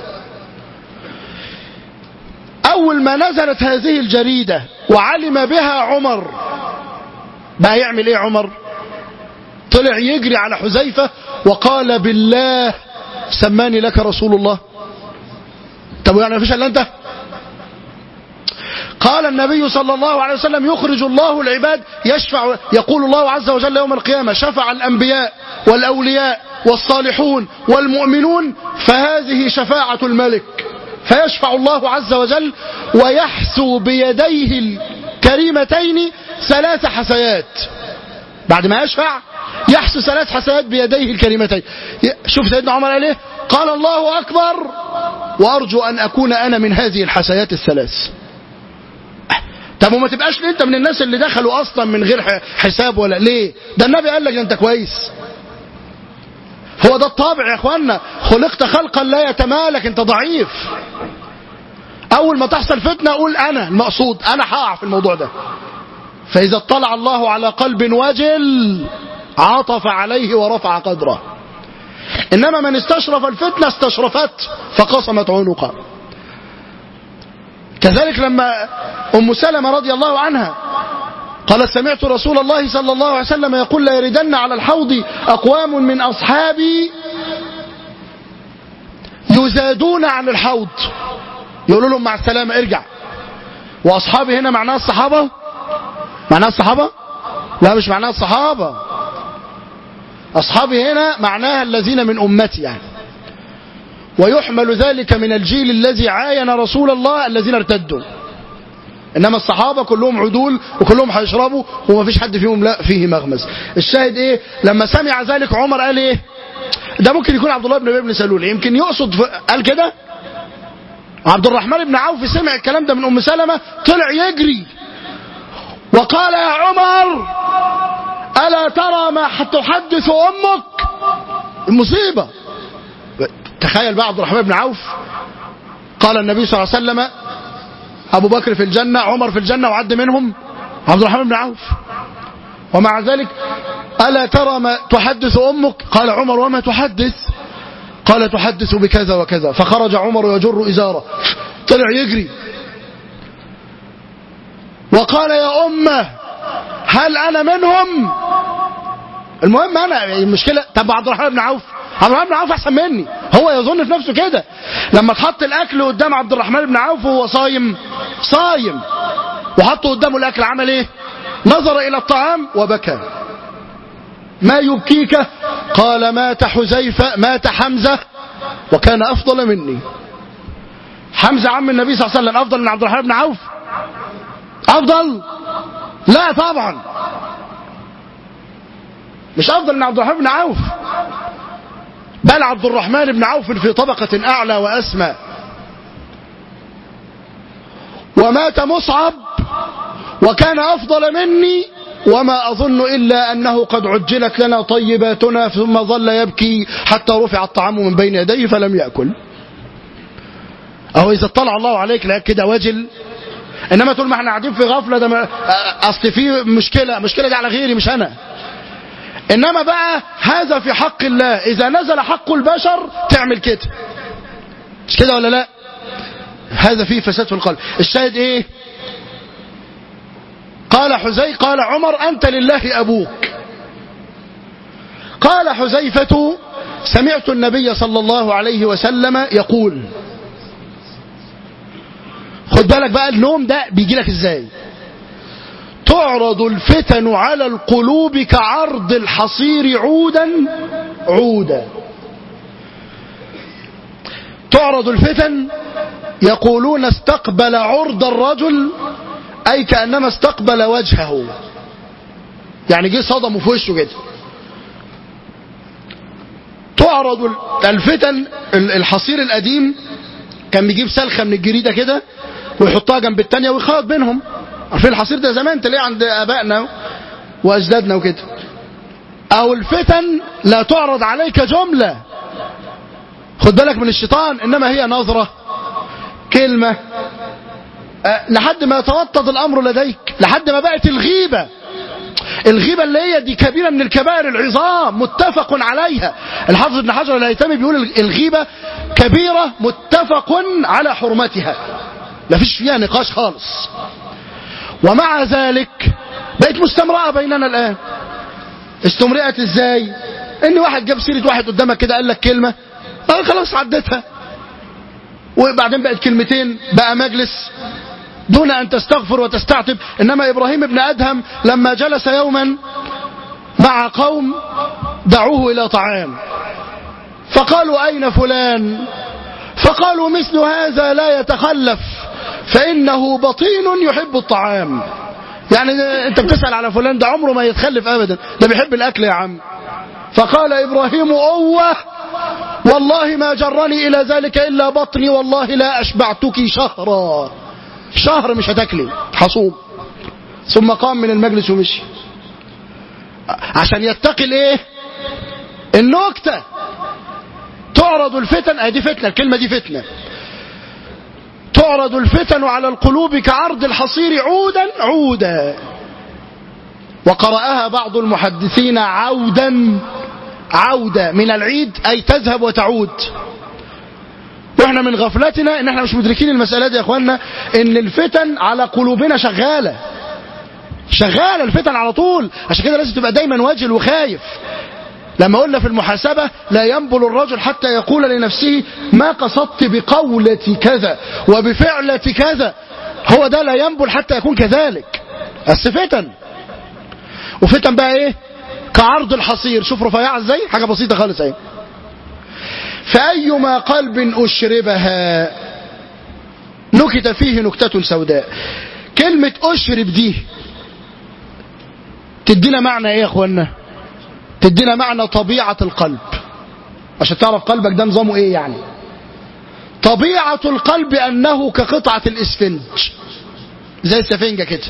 أول ما نزلت هذه الجريدة وعلم بها عمر بقى يعمل إيه عمر طلع يجري على حذيفة وقال بالله سماني لك رسول الله طب يعني ما فيش الا انت قال النبي صلى الله عليه وسلم يخرج الله العباد يشفع يقول الله عز وجل يوم القيامة شفع الأنبياء والأولياء والصالحون والمؤمنون فهذه شفاعة الملك فيشفع الله عز وجل ويحسو بيديه الكريمتين ثلاث حسيات بعد ما يشفع يحسو ثلاث حسيات بيديه الكريمتين شوف سيدنا عمر قال ايه قال الله أكبر وأرجو أن أكون أنا من هذه الحسيات الثلاث طب وما تبقاش انت من الناس اللي دخلوا اصلا من غير حساب ولا ليه ده النبي قال لك انت كويس هو ده الطابع يا اخوانا خلقت خلقا لا يتمالك انت ضعيف اول ما تحصل فتنه قول انا المقصود انا هقع في الموضوع ده فاذا اطلع الله على قلب وجل عطف عليه ورفع قدره انما من استشرف الفتنه استشرفت فقصمت عنقه كذلك لما أم سلمة رضي الله عنها قالت سمعت رسول الله صلى الله عليه وسلم يقول لا يردن على الحوض أقوام من أصحابي يزادون عن الحوض يقولوا لهم مع السلامة ارجع وأصحابي هنا معناها الصحابة معناها الصحابة لا مش معناها الصحابة أصحابي هنا معناها الذين من أمتي يعني ويحمل ذلك من الجيل الذي عاين رسول الله الذين ارتدوا انما الصحابه كلهم عدول وكلهم هيشربوا وما فيش حد فيهم لا فيه مغمز الشاهد ايه لما سمع ذلك عمر قال ايه ده ممكن يكون عبد الله بن ابي بن سلول يمكن يقصد قال كده عبد الرحمن بن عوف سمع الكلام ده من ام سلمة طلع يجري وقال يا عمر الا ترى ما تحدث امك المصيبه تخيل بقى عبد الرحمن بن عوف قال النبي صلى الله عليه وسلم أبو بكر في الجنة عمر في الجنة وعد منهم عبد الرحمن بن عوف ومع ذلك ألا ترى ما تحدث أمك قال عمر وما تحدث قال تحدث بكذا وكذا فخرج عمر يجر إزاره طلع يجري وقال يا أمة هل أنا منهم المهم أنا المشكلة طب عبد الرحمن بن عوف عبد الرحمن بن عوف احسن مني هو يظن في نفسه كده لما اتحط الاكل قدام عبد الرحمن بن عوف وهو صايم صايم وحطوا قدامه الاكل عمل ايه نظر الى الطعام وبكى ما يبكيك قال مات حذيفه مات حمزه وكان افضل مني حمزه عم النبي صلى الله عليه وسلم افضل من عبد الرحمن بن عوف افضل لا طبعا مش افضل من عبد الرحمن بن عوف بل عبد الرحمن بن عوف في طبقة أعلى وأسمى ومات مصعب وكان أفضل مني وما أظن إلا أنه قد عجلت لنا طيباتنا ثم ظل يبكي حتى رفع الطعام من بين يديه فلم يأكل أو إذا اطلع الله عليك لقاك كده وجل إنما تقول ما احنا قاعدين في غفلة ده ما أصل في مشكلة مشكلة دي على غيري مش أنا إنما بقى هذا في حق الله إذا نزل حق البشر تعمل كده مش كده ولا لا هذا فيه فساد في القلب الشاهد إيه قال حزي قال عمر أنت لله أبوك قال حزيفة سمعت النبي صلى الله عليه وسلم يقول خد بالك بقى النوم ده بيجي لك ازاي تعرض الفتن على القلوب كعرض الحصير عودا عودا تعرض الفتن يقولون استقبل عرض الرجل أي كأنما استقبل وجهه يعني جه صدمه في وشه كده تعرض الفتن الحصير القديم كان بيجيب سلخة من الجريدة كده ويحطها جنب التانية ويخاط بينهم عارفين الحصير ده زمان تلاقيه عند ابائنا واجدادنا وكده او الفتن لا تعرض عليك جملة خد بالك من الشيطان انما هي نظرة كلمة أه لحد ما يتوطد الأمر لديك لحد ما بقت الغيبة الغيبة اللي هي دي كبيرة من الكبائر العظام متفق عليها الحافظ ابن حجر الهيثمي بيقول الغيبة كبيرة متفق على حرمتها لا فيش فيها نقاش خالص ومع ذلك بقت مستمرأة بيننا الآن استمرأت ازاي ان واحد جاب سيرة واحد قدامك كده قال لك كلمة اه خلاص عدتها وبعدين بقت كلمتين بقى مجلس دون أن تستغفر وتستعتب إنما إبراهيم بن أدهم لما جلس يوما مع قوم دعوه إلى طعام فقالوا أين فلان فقالوا مثل هذا لا يتخلف فإنه بطين يحب الطعام يعني أنت بتسأل على فلان ده عمره ما يتخلف أبدا ده بيحب الأكل يا عم فقال إبراهيم أوه والله ما جرني إلى ذلك إلا بطني والله لا أشبعتك شهرا شهر مش هتاكلي حصوم ثم قام من المجلس ومشي عشان يتقي الايه النكتة تعرض الفتن ادي فتنة الكلمة دي فتنة تعرض الفتن على القلوب كعرض الحصير عودا عودا وقرأها بعض المحدثين عودا عودة من العيد أي تذهب وتعود واحنا من غفلتنا ان احنا مش مدركين المسألة دي يا اخوانا ان الفتن على قلوبنا شغالة شغالة الفتن على طول عشان كده لازم تبقى دايما واجل وخايف لما قلنا في المحاسبة لا ينبل الرجل حتى يقول لنفسه ما قصدت بقولة كذا وبفعلة كذا هو ده لا ينبل حتى يكون كذلك بس فتن وفتن بقى ايه كعرض الحصير شوف رفيعة ازاي حاجة بسيطة خالص اهي فأيما قلب أشربها نكت فيه نكتة سوداء كلمة أشرب دي تدينا معنى ايه يا اخوانا تدينا معنى طبيعة القلب عشان تعرف قلبك ده نظامه ايه يعني طبيعة القلب انه كقطعة الاسفنج زي السفنجة كده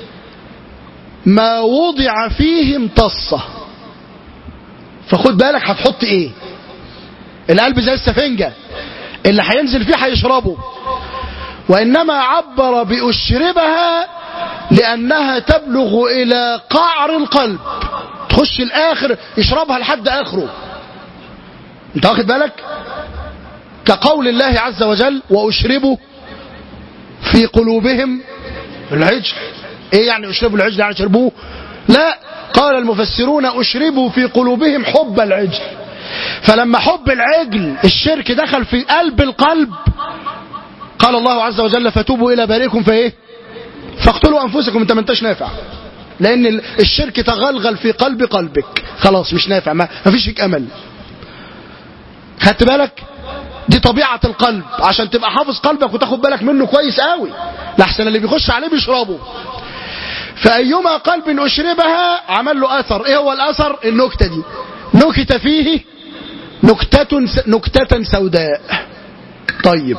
ما وضع فيه امتصة فخد بالك هتحط ايه القلب زي السفنجة اللي هينزل فيه هيشربه وإنما عبر بأشربها لأنها تبلغ إلى قعر القلب تخش الآخر يشربها لحد آخره انت واخد بالك كقول الله عز وجل وأشربوا في قلوبهم العجل ايه يعني اشربوا العجل يعني شربوه لا قال المفسرون اشربوا في قلوبهم حب العجل فلما حب العجل الشرك دخل في قلب القلب قال الله عز وجل فتوبوا الى بارئكم فايه فاقتلوا انفسكم انت ما انتش نافع لان الشرك تغلغل في قلب قلبك خلاص مش نافع ما فيش فيك امل خدت بالك دي طبيعة القلب عشان تبقى حافظ قلبك وتاخد بالك منه كويس قوي لحسن اللي بيخش عليه بيشربه فأيما قلب أشربها عمل له أثر إيه هو الأثر النكتة دي نكت فيه نكتة, نكتة سوداء طيب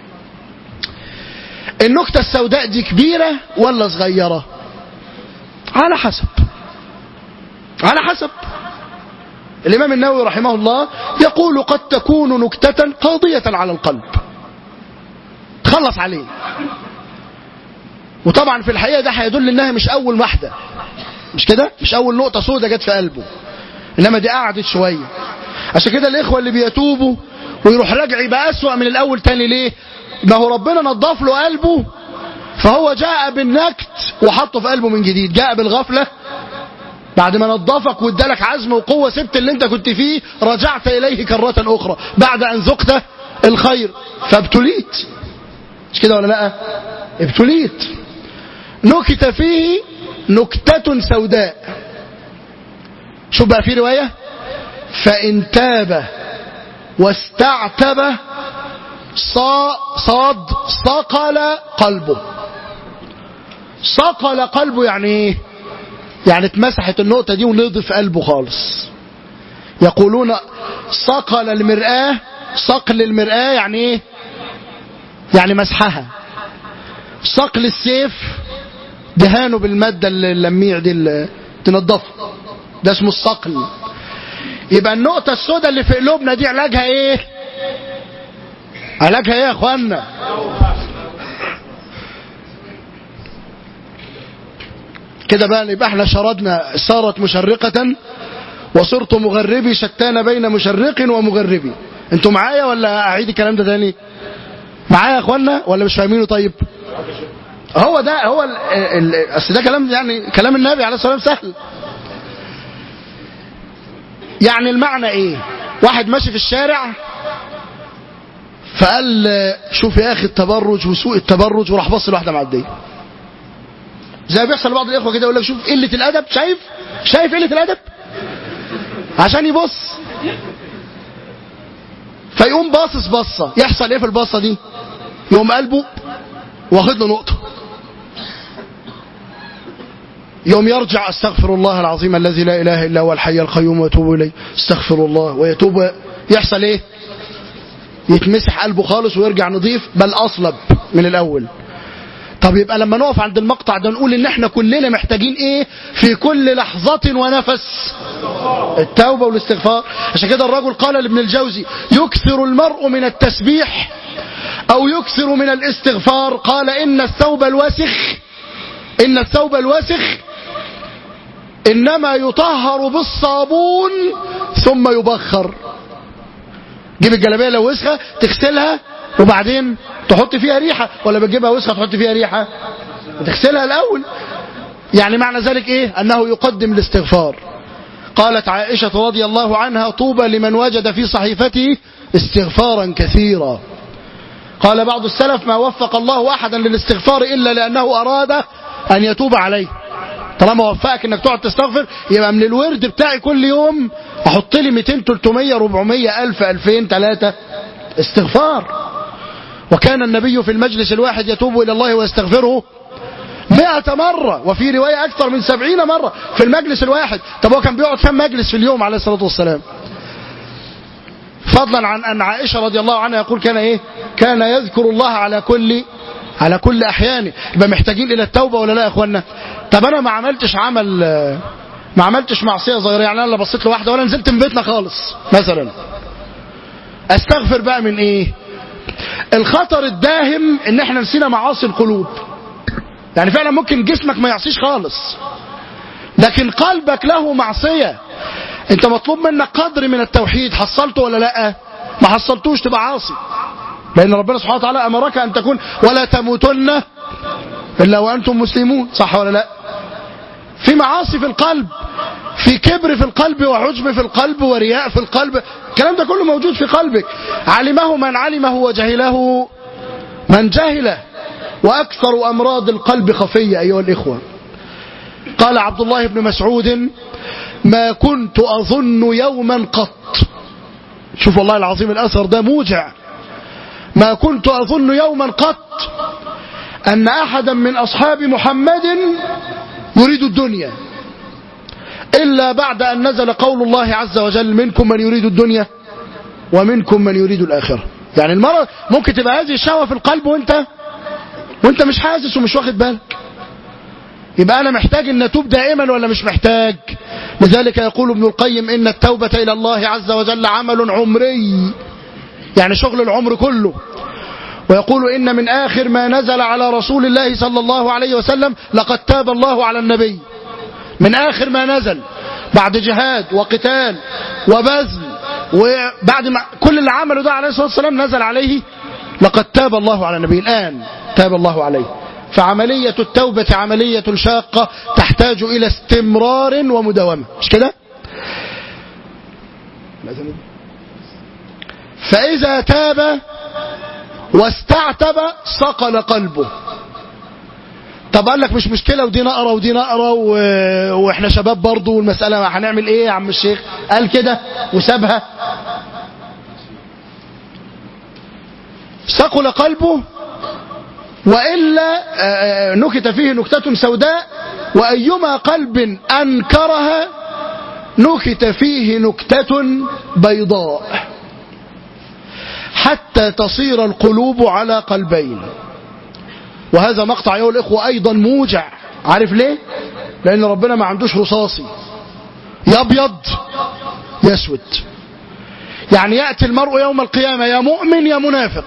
النكتة السوداء دي كبيرة ولا صغيرة على حسب على حسب الإمام النووي رحمه الله يقول قد تكون نكتة قاضية على القلب تخلص عليه وطبعا في الحقيقة ده هيدل انها مش اول واحدة مش كده مش اول نقطة سودة جت في قلبه انما دي قعدت شوية عشان كده الاخوة اللي بيتوبوا ويروح راجع يبقى اسوأ من الاول تاني ليه ما هو ربنا نظف له قلبه فهو جاء بالنكت وحطه في قلبه من جديد جاء بالغفلة بعد ما نظفك وادالك عزم وقوة سبت اللي انت كنت فيه رجعت اليه كرة اخرى بعد ان ذقت الخير فابتليت مش كده ولا لا ابتليت نكت فيه نكتة سوداء شوف بقى في رواية فإن تاب واستعتب صاد صقل قلبه صقل قلبه يعني ايه يعني اتمسحت النقطة دي ونضف قلبه خالص يقولون صقل المرآة صقل المرآة يعني ايه يعني مسحها صقل السيف دهانه بالمادة اللميع دي اللي تنضفه ده اسمه الصقل يبقى النقطة السوداء اللي في قلوبنا دي علاجها ايه علاجها ايه يا اخوانا كده بقى يبقى احنا شردنا صارت مشرقة وصرت مغربي شتان بين مشرق ومغربي انتوا معايا ولا اعيد الكلام ده تاني معايا يا اخوانا ولا مش فاهمينه طيب هو ده هو ال- ال- اصل ده كلام يعني كلام النبي عليه الصلاه والسلام سهل يعني المعنى ايه واحد ماشي في الشارع فقال شوف يا اخي التبرج وسوء التبرج وراح بص لواحده معديه زي ما بيحصل لبعض الاخوه كده يقول لك شوف قله الادب شايف شايف قله الادب عشان يبص فيقوم باصص بصه يحصل ايه في البصه دي يقوم قلبه واخد له نقطه يوم يرجع استغفر الله العظيم الذي لا اله الا هو الحي القيوم ويتوب اليه استغفر الله ويتوب يحصل ايه يتمسح قلبه خالص ويرجع نظيف بل اصلب من الاول طب يبقى لما نقف عند المقطع ده نقول ان احنا كلنا محتاجين ايه في كل لحظة ونفس التوبة والاستغفار عشان كده الرجل قال لابن الجوزي يكثر المرء من التسبيح او يكثر من الاستغفار قال ان الثوب الوسخ ان الثوب الوسخ انما يطهر بالصابون ثم يبخر جيب الجلابيه لو وسخه تغسلها وبعدين تحط فيها ريحه ولا بتجيبها وسخه تحط فيها ريحه تغسلها الاول يعني معنى ذلك ايه انه يقدم الاستغفار قالت عائشه رضي الله عنها طوبى لمن وجد في صحيفته استغفارا كثيرا قال بعض السلف ما وفق الله احدا للاستغفار الا لانه اراد ان يتوب عليه طالما وفقك انك تقعد تستغفر يبقى من الورد بتاعي كل يوم احط لي 200 300 400 1000 2000 3 استغفار وكان النبي في المجلس الواحد يتوب الى الله ويستغفره مئة مرة وفي رواية أكثر من سبعين مرة في المجلس الواحد طب هو كان بيقعد كم مجلس في اليوم عليه الصلاة والسلام فضلا عن أن عائشة رضي الله عنها يقول كان إيه كان يذكر الله على كل على كل أحيانه يبقى محتاجين إلى التوبة ولا لا يا إخوانا طب أنا ما عملتش عمل ما عملتش معصية صغيرة يعني أنا لا بصيت لواحدة ولا نزلت من بيتنا خالص مثلا أستغفر بقى من إيه الخطر الداهم إن إحنا نسينا معاصي القلوب يعني فعلا ممكن جسمك ما يعصيش خالص لكن قلبك له معصية انت مطلوب منك قدر من التوحيد حصلته ولا لا ما حصلتوش تبقى عاصي لان ربنا سبحانه وتعالى امرك ان تكون ولا تموتن الا وانتم مسلمون صح ولا لا في معاصي في القلب في كبر في القلب وعجب في القلب ورياء في القلب الكلام ده كله موجود في قلبك علمه من علمه وجهله من جهله وأكثر أمراض القلب خفية أيها الإخوة قال عبد الله بن مسعود ما كنت أظن يوما قط شوف والله العظيم الأثر ده موجع ما كنت أظن يوما قط أن أحدا من أصحاب محمد يريد الدنيا إلا بعد أن نزل قول الله عز وجل منكم من يريد الدنيا ومنكم من يريد الآخرة يعني المرة ممكن تبقى هذه الشهوة في القلب وانت وانت مش حاسس ومش واخد بالك يبقى انا محتاج ان اتوب دائما ولا مش محتاج لذلك يقول ابن القيم ان التوبة الى الله عز وجل عمل عمري يعني شغل العمر كله ويقول إن من آخر ما نزل على رسول الله صلى الله عليه وسلم لقد تاب الله على النبي من آخر ما نزل بعد جهاد وقتال وبذل وبعد ما كل اللي عمله ده عليه الصلاة والسلام نزل عليه لقد تاب الله على النبي الآن تاب الله عليه فعملية التوبة عملية شاقة تحتاج إلى استمرار ومداومة مش كده فإذا تاب واستعتب صقل قلبه طب قال لك مش مشكلة ودي نقرة ودي نقرة و... واحنا شباب برضه والمسألة هنعمل ايه يا عم الشيخ قال كده وسابها ثقل قلبه وإلا نكت فيه نكتة سوداء وأيما قلب أنكرها نكت فيه نكتة بيضاء حتى تصير القلوب على قلبين وهذا مقطع أيها الإخوة أيضا موجع عارف ليه لأن ربنا ما عندوش رصاصي يبيض يسود يعني يأتي المرء يوم القيامة يا مؤمن يا منافق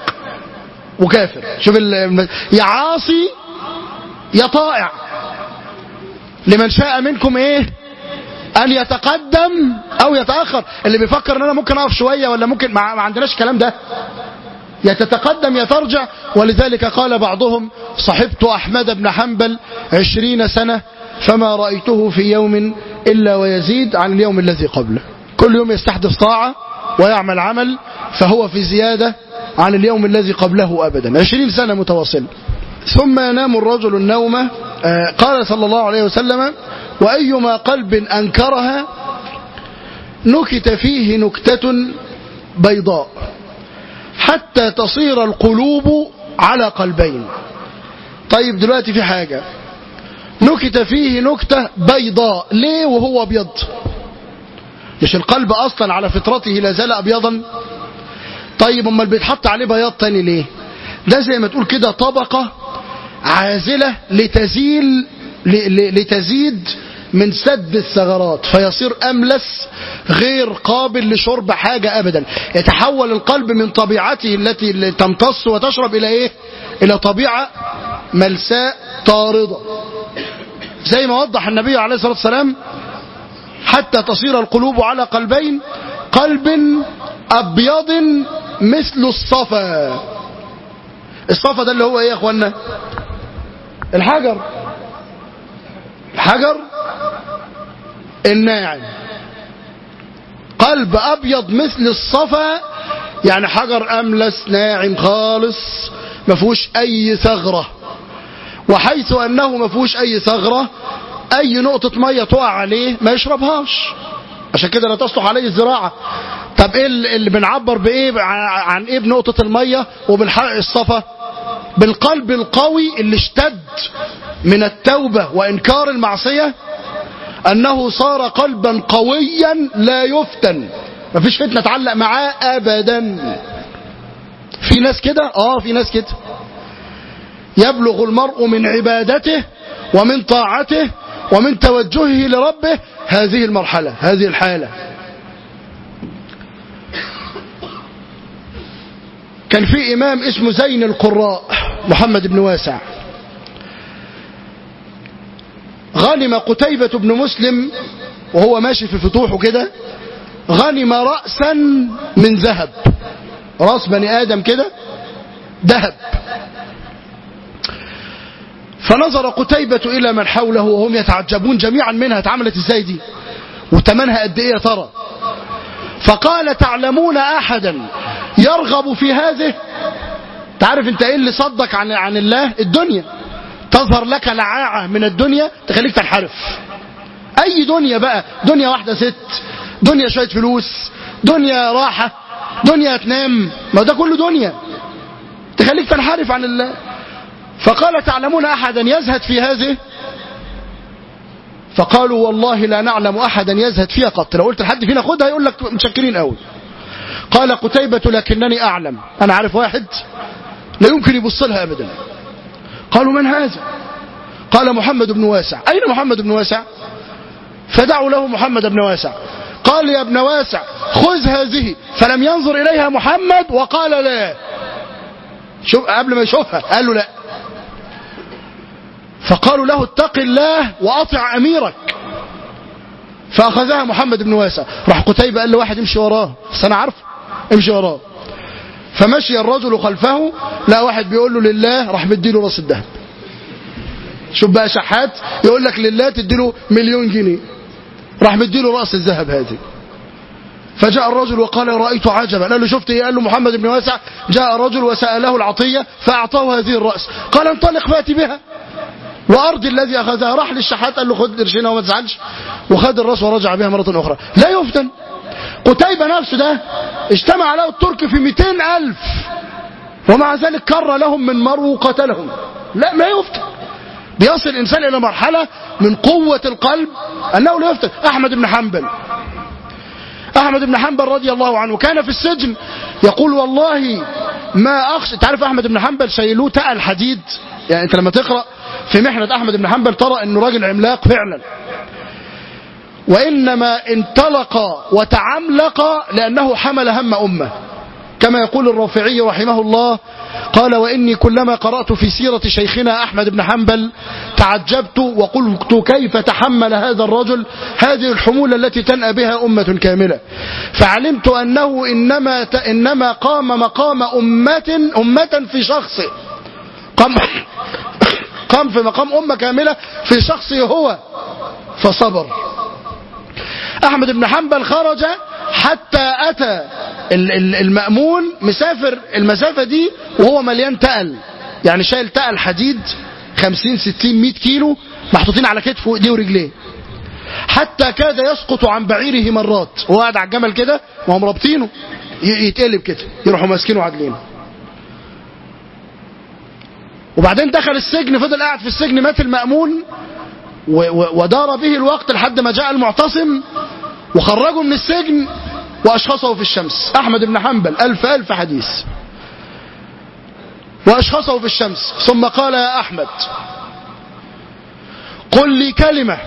وكافر شوف يا عاصي يا طائع لمن شاء منكم ايه ان يتقدم او يتاخر اللي بيفكر ان انا ممكن اقف شويه ولا ممكن ما, ما عندناش الكلام ده يا تتقدم يا ترجع ولذلك قال بعضهم صحبت احمد بن حنبل عشرين سنه فما رايته في يوم الا ويزيد عن اليوم الذي قبله كل يوم يستحدث طاعه ويعمل عمل فهو في زياده عن اليوم الذي قبله ابدا عشرين سنه متواصله ثم ينام الرجل النوم قال صلى الله عليه وسلم وأيما قلب أنكرها نكت فيه نكتة بيضاء حتى تصير القلوب على قلبين طيب دلوقتي في حاجة نكت فيه نكتة بيضاء ليه وهو أبيض مش القلب أصلا على فطرته لا زال أبيضا طيب امال بيتحط عليه بياض تاني ليه ده زي ما تقول كده طبقة عازلة لتزيل لتزيد من سد الثغرات فيصير أملس غير قابل لشرب حاجة أبدا يتحول القلب من طبيعته التي تمتص وتشرب إلى إيه إلى طبيعة ملساء طاردة زي ما وضح النبي عليه الصلاة والسلام حتى تصير القلوب على قلبين قلب أبيض مثل الصفا الصفا ده اللي هو ايه يا اخوانا الحجر الحجر الناعم قلب ابيض مثل الصفا يعني حجر املس ناعم خالص ما فيهوش اي ثغره وحيث انه ما فيهوش اي ثغره اي نقطه ميه تقع عليه ما يشربهاش عشان كده لا تصلح عليه الزراعه طب ايه اللي بنعبر بايه عن ايه بنقطه الميه وبالحق الصفا بالقلب القوي اللي اشتد من التوبة وإنكار المعصية أنه صار قلبا قويا لا يفتن مفيش فتنة تعلق معاه أبدا في ناس كده آه في ناس كده يبلغ المرء من عبادته ومن طاعته ومن توجهه لربه هذه المرحلة هذه الحالة كان في إمام اسمه زين القراء محمد بن واسع غنم قتيبة بن مسلم وهو ماشي في فتوحه كده غنم رأسا من ذهب راس بني آدم كده ذهب فنظر قتيبة إلى من حوله وهم يتعجبون جميعا منها اتعملت ازاي دي وتمنها قد ايه يا ترى فقال تعلمون أحدا يرغب في هذه تعرف انت ايه اللي صدك عن عن الله الدنيا تظهر لك لعاعة من الدنيا تخليك تنحرف اي دنيا بقى دنيا واحدة ست دنيا شوية فلوس دنيا راحة دنيا تنام ما ده كله دنيا تخليك تنحرف عن الله فقال تعلمون احدا يزهد في هذه فقالوا والله لا نعلم احدا يزهد فيها قط لو قلت لحد فينا خدها يقول لك متشكرين قوي قال قتيبة لكنني أعلم أنا عارف واحد لا يمكن يبص لها أبدا قالوا من هذا قال محمد بن واسع أين محمد بن واسع فدعوا له محمد بن واسع قال يا ابن واسع خذ هذه فلم ينظر إليها محمد وقال لا شوف قبل ما يشوفها قال له لا فقالوا له اتق الله وأطع أميرك فأخذها محمد بن واسع راح قتيبة قال له واحد امشي وراه بس أنا عارفه امشي وراه فمشي الرجل خلفه لا واحد بيقول له لله راح مديله راس الذهب شوف بقى شحات يقول لك لله تديله مليون جنيه راح مديله راس الذهب هذه فجاء الرجل وقال رأيت عجبا قال له شفت ايه قال له محمد بن واسع جاء رجل وسأله العطية فأعطاه هذه الرأس قال انطلق فاتي بها وأرض الذي أخذها راح للشحات قال له خد قرشين وما تزعلش وخد الراس ورجع بها مرة أخرى لا يفتن قتيبة نفسه ده اجتمع له الترك في 200 ألف ومع ذلك كر لهم من مرو وقتلهم لا ما يفتن بيصل الإنسان إلى مرحلة من قوة القلب أنه لا يفتن أحمد بن حنبل أحمد بن حنبل رضي الله عنه كان في السجن يقول والله ما أخشى تعرف أحمد بن حنبل شيلوه تقل حديد يعني أنت لما تقرأ في محنة أحمد بن حنبل ترى أنه راجل عملاق فعلا وإنما انطلق وتعملق لأنه حمل هم أمة كما يقول الرافعي رحمه الله قال وإني كلما قرأت في سيرة شيخنا أحمد بن حنبل تعجبت وقلت كيف تحمل هذا الرجل هذه الحمولة التي تنأى بها أمة كاملة فعلمت أنه إنما, إنما قام مقام أمة, أمة في شخصه قام, قام في مقام أمة كاملة في شخصه هو فصبر أحمد بن حنبل خرج حتى أتى المأمون مسافر المسافة دي وهو مليان تقل يعني شايل تقل حديد 50 60 100 كيلو محطوطين على كتفه ايديه ورجليه حتى كاد يسقط عن بعيره مرات وهو قاعد على الجمل كده وهم رابطينه يتقلب كده يروحوا ماسكينه وعادلينه وبعدين دخل السجن فضل قاعد في السجن مات المأمون ودار به الوقت لحد ما جاء المعتصم وخرجه من السجن وأشخصه في الشمس أحمد بن حنبل ألف ألف حديث وأشخصه في الشمس ثم قال يا أحمد قل لي كلمة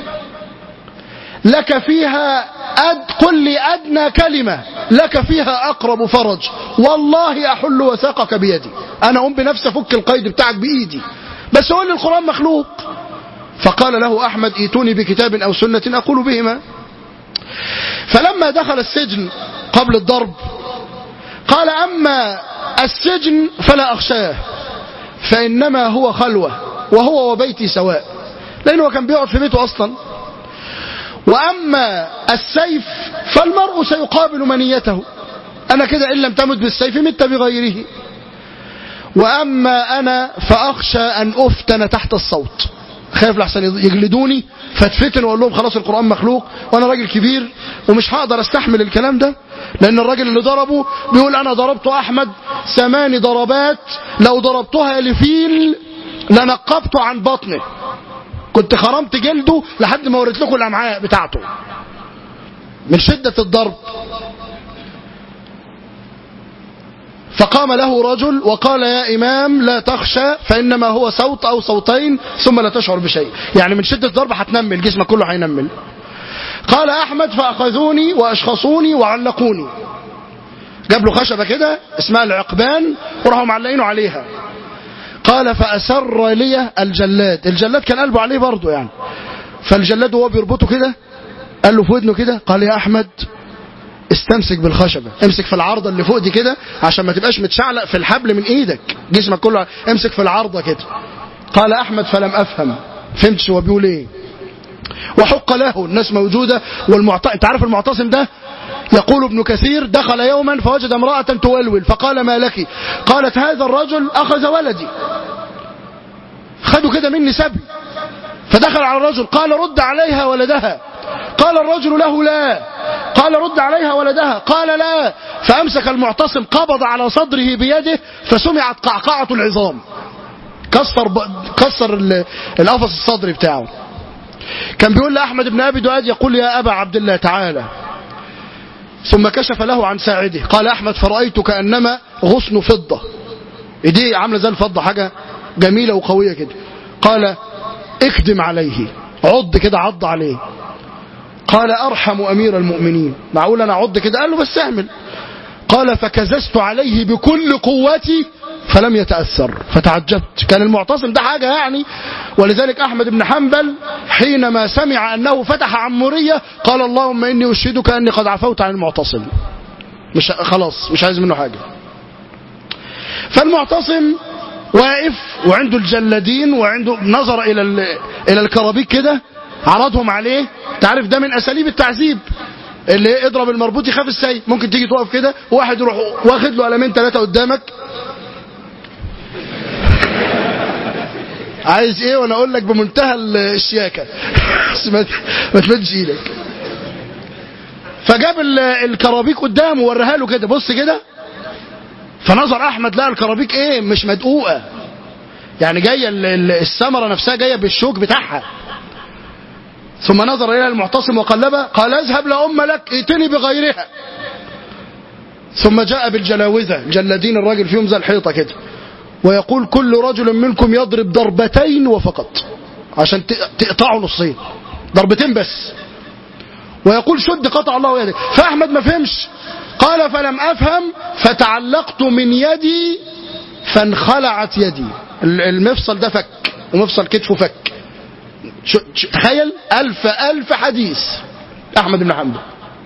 لك فيها أد قل لي أدنى كلمة لك فيها أقرب فرج والله أحل وثاقك بيدي أنا أقوم بنفسي أفك القيد بتاعك بإيدي بس قول لي القرآن مخلوق فقال له أحمد ايتوني بكتاب أو سنة أقول بهما فلما دخل السجن قبل الضرب قال أما السجن فلا أخشاه فإنما هو خلوة وهو وبيتي سواء لأنه كان بيقعد في بيته أصلا وأما السيف فالمرء سيقابل منيته أنا كده إن لم تمت بالسيف مت بغيره وأما أنا فأخشى أن أفتن تحت الصوت خايف لحسن يجلدوني فاتفتن واقول لهم خلاص القرآن مخلوق وانا راجل كبير ومش هقدر استحمل الكلام ده لان الراجل اللي ضربه بيقول انا ضربت احمد ثماني ضربات لو ضربتها لفيل لنقبت عن بطنه كنت خرمت جلده لحد ما وريت لكم الامعاء بتاعته من شدة الضرب فقام له رجل وقال يا إمام لا تخشى فإنما هو صوت أو صوتين ثم لا تشعر بشيء يعني من شدة الضرب هتنمل جسمك كله هينمل قال أحمد فأخذوني وأشخصوني وعلقوني جاب له خشبة كده اسمها العقبان وراحوا معلقينه عليها قال فأسر لي الجلاد الجلاد كان قلبه عليه برضه يعني فالجلاد وهو بيربطه كده قال له في ودنه كده قال يا أحمد استمسك بالخشبة امسك في العارضة اللي فوق دي كده عشان ما تبقاش متشعلق في الحبل من ايدك جسمك كله امسك في العارضة كده قال احمد فلم افهم فهمتش هو بيقول ايه وحق له الناس موجودة والمعت... انت عارف المعتصم ده يقول ابن كثير دخل يوما فوجد امرأة تولول فقال ما لك قالت هذا الرجل اخذ ولدي خدوا كده مني سبي فدخل على الرجل قال رد عليها ولدها قال الرجل له لا قال رد عليها ولدها قال لا فأمسك المعتصم قبض على صدره بيده فسمعت قعقعة العظام كسر ب... كسر القفص الصدري بتاعه كان بيقول لأحمد بن أبي دؤاد يقول يا أبا عبد الله تعالى ثم كشف له عن ساعده قال أحمد فرأيت كأنما غصن فضة ايديه عاملة زي الفضة حاجة جميلة وقوية كده قال اكدم عليه عض كده عض عليه قال أرحم أمير المؤمنين معقول أنا عض كده قال له بس اعمل قال فكززت عليه بكل قوتي فلم يتأثر فتعجبت كان المعتصم ده حاجة يعني ولذلك أحمد بن حنبل حينما سمع أنه فتح عمورية قال اللهم إني أشهدك أني قد عفوت عن المعتصم مش خلاص مش عايز منه حاجة فالمعتصم واقف وعنده الجلادين وعنده نظر إلى إلى الكرابيك كده عرضهم عليه تعرف ده من أساليب التعذيب اللي اضرب المربوط يخاف السيء ممكن تيجي تقف كده وواحد يروح واخد له قلمين ثلاثة قدامك عايز ايه وانا اقول لك بمنتهى الشياكة بس ما تمدش ايدك فجاب الكرابيك قدامه ووريها له كده بص كده فنظر احمد لقى الكرابيك ايه مش مدقوقه يعني جايه الثمره نفسها جايه بالشوك بتاعها ثم نظر إلى المعتصم وقلبه قال اذهب لا أم لك ائتني بغيرها ثم جاء بالجلاوذة جلادين الراجل فيهم زي الحيطة كده ويقول كل رجل منكم يضرب ضربتين وفقط عشان تقطعوا نصين ضربتين بس ويقول شد قطع الله يدك فأحمد ما فهمش قال فلم أفهم فتعلقت من يدي فانخلعت يدي المفصل ده فك ومفصل كتفه فك تخيل ألف ألف حديث أحمد بن حنبل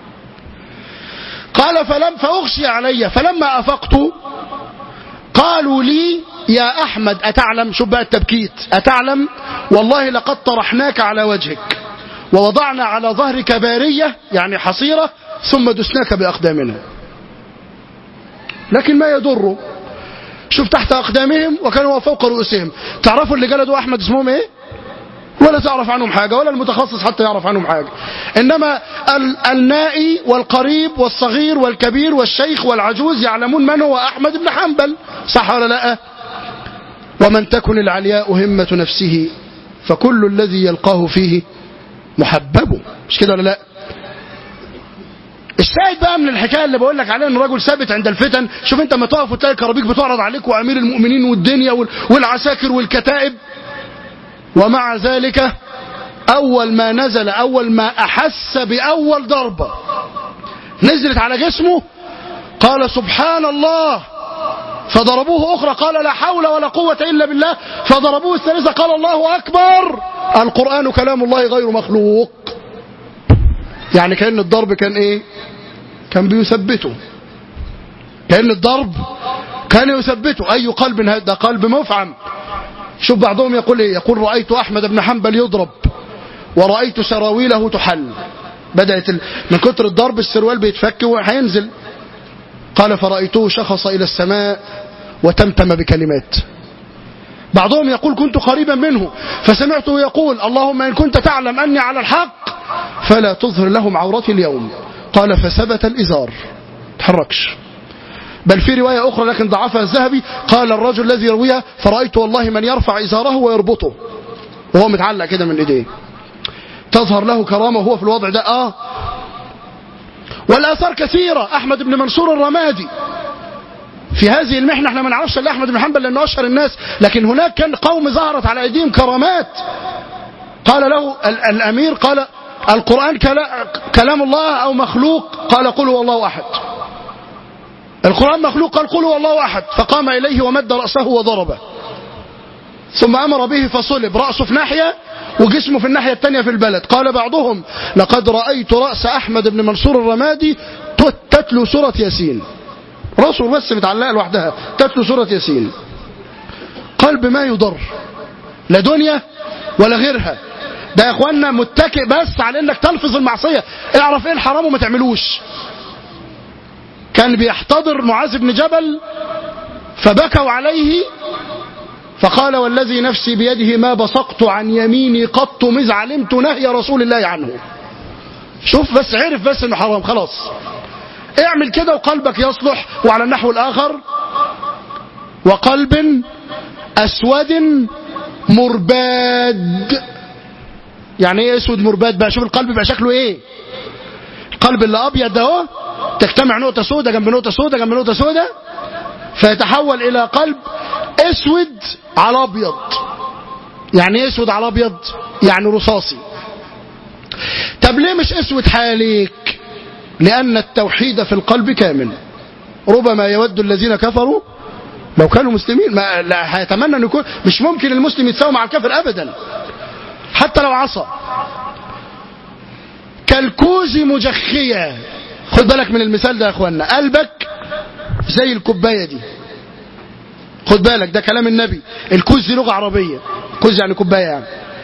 قال فلم فأغشي علي فلما أفقت قالوا لي يا أحمد أتعلم شو بقى التبكيت أتعلم والله لقد طرحناك على وجهك ووضعنا على ظهرك بارية يعني حصيرة ثم دسناك بأقدامنا لكن ما يضر شوف تحت أقدامهم وكانوا فوق رؤوسهم تعرفوا اللي جلدوا أحمد اسمهم ايه ولا تعرف عنهم حاجة ولا المتخصص حتى يعرف عنهم حاجة إنما النائي والقريب والصغير والكبير والشيخ والعجوز يعلمون من هو أحمد بن حنبل صح ولا لا ومن تكن العلياء همة نفسه فكل الذي يلقاه فيه محبب مش كده ولا لا الشاهد بقى من الحكايه اللي بقول لك عليها ان الرجل ثابت عند الفتن شوف انت ما تقف وتلاقي الكرابيك بتعرض عليك وامير المؤمنين والدنيا والعساكر والكتائب ومع ذلك أول ما نزل أول ما أحس بأول ضربة نزلت على جسمه قال سبحان الله فضربوه أخرى قال لا حول ولا قوة إلا بالله فضربوه الثالثة قال الله أكبر القرآن كلام الله غير مخلوق يعني كأن الضرب كان إيه كان بيثبته كأن الضرب كان يثبته أي قلب هذا قلب مفعم شوف بعضهم يقول ايه يقول رأيت أحمد بن حنبل يضرب ورأيت سراويله تحل بدأت ال... من كتر الضرب السروال بيتفك وهينزل قال فرأيته شخص إلى السماء وتمتم بكلمات بعضهم يقول كنت قريبا منه فسمعته يقول اللهم إن كنت تعلم أني على الحق فلا تظهر لهم عورتي اليوم قال فثبت الإزار تحركش بل في رواية أخرى لكن ضعفها الذهبي قال الرجل الذي يرويها فرأيت والله من يرفع إزاره ويربطه وهو متعلق كده من إيديه تظهر له كرامة وهو في الوضع ده آه والآثار كثيرة أحمد بن منصور الرمادي في هذه المحنة احنا ما نعرفش الا أحمد بن حنبل لأنه أشهر الناس لكن هناك كان قوم ظهرت على أيديهم كرامات قال له الأمير قال القرآن كلام الله أو مخلوق قال قل هو الله أحد القرآن مخلوق قال قل هو الله أحد فقام إليه ومد رأسه وضربه ثم أمر به فصلب رأسه في ناحية وجسمه في الناحية الثانية في البلد قال بعضهم لقد رأيت رأس أحمد بن منصور الرمادي تتلو سورة ياسين رأسه بس متعلقة لوحدها تتلو سورة ياسين قلب ما يضر لا دنيا ولا غيرها ده يا اخوانا متكئ بس على انك تلفظ المعصية اعرف ايه الحرام وما تعملوش كان بيحتضر معاذ بن جبل فبكوا عليه فقال والذي نفسي بيده ما بصقت عن يميني قط مذ علمت نهي رسول الله عنه شوف بس عرف بس انه حرام خلاص اعمل كده وقلبك يصلح وعلى النحو الاخر وقلب اسود مرباد يعني ايه اسود مرباد بقى شوف القلب بقى شكله ايه القلب اللي ابيض ده اهو تجتمع نقطة سوداء جنب نقطة سوداء جنب نقطة سوداء فيتحول إلى قلب اسود على ابيض يعني ايه اسود على ابيض يعني رصاصي طب ليه مش اسود حالك لأن التوحيد في القلب كامل ربما يود الذين كفروا لو كانوا مسلمين ما لا هيتمنى ان يكون مش ممكن المسلم يتساوي مع الكافر ابدا حتى لو عصى كالكوز مجخية خد بالك من المثال ده يا اخوانا قلبك زي الكوبايه دي خد بالك ده كلام النبي الكوز دي لغه عربيه كوز يعني كوبايه يعني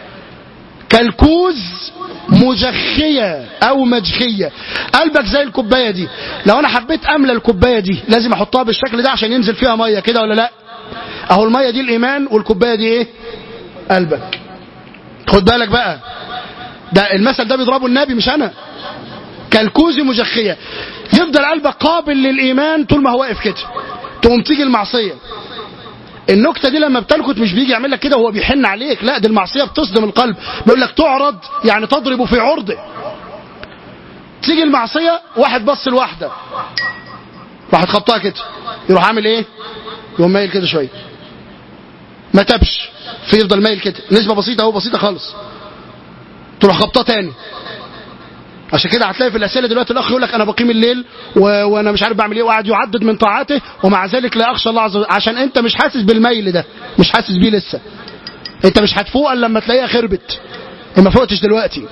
كالكوز مجخية أو مجخية قلبك زي الكوباية دي لو أنا حبيت أملى الكوباية دي لازم أحطها بالشكل ده عشان ينزل فيها مية كده ولا لا أهو المية دي الإيمان والكوباية دي إيه قلبك خد بالك بقى ده المثل ده بيضربه النبي مش أنا كالكوز مجخية يفضل قلبك قابل للإيمان طول ما هو واقف كده تقوم تيجي المعصية النكتة دي لما بتنكت مش بيجي يعمل لك كده وهو بيحن عليك لا دي المعصية بتصدم القلب بيقول لك تعرض يعني تضرب في عرضه تيجي المعصية واحد بص لواحدة واحد خبطها كده يروح عامل ايه يقوم مايل كده شوية ما تبش فيفضل مايل كده نسبة بسيطة اهو بسيطة خالص تروح خبطها تاني عشان كده هتلاقي في الاسئله دلوقتي الاخ يقول لك انا بقيم الليل و... وانا مش عارف بعمل ايه وقاعد يعدد من طاعاته ومع ذلك لا اخشى الله عز وجل عشان انت مش حاسس بالميل ده مش حاسس بيه لسه انت مش هتفوق الا لما تلاقيها خربت ما فوقتش دلوقتي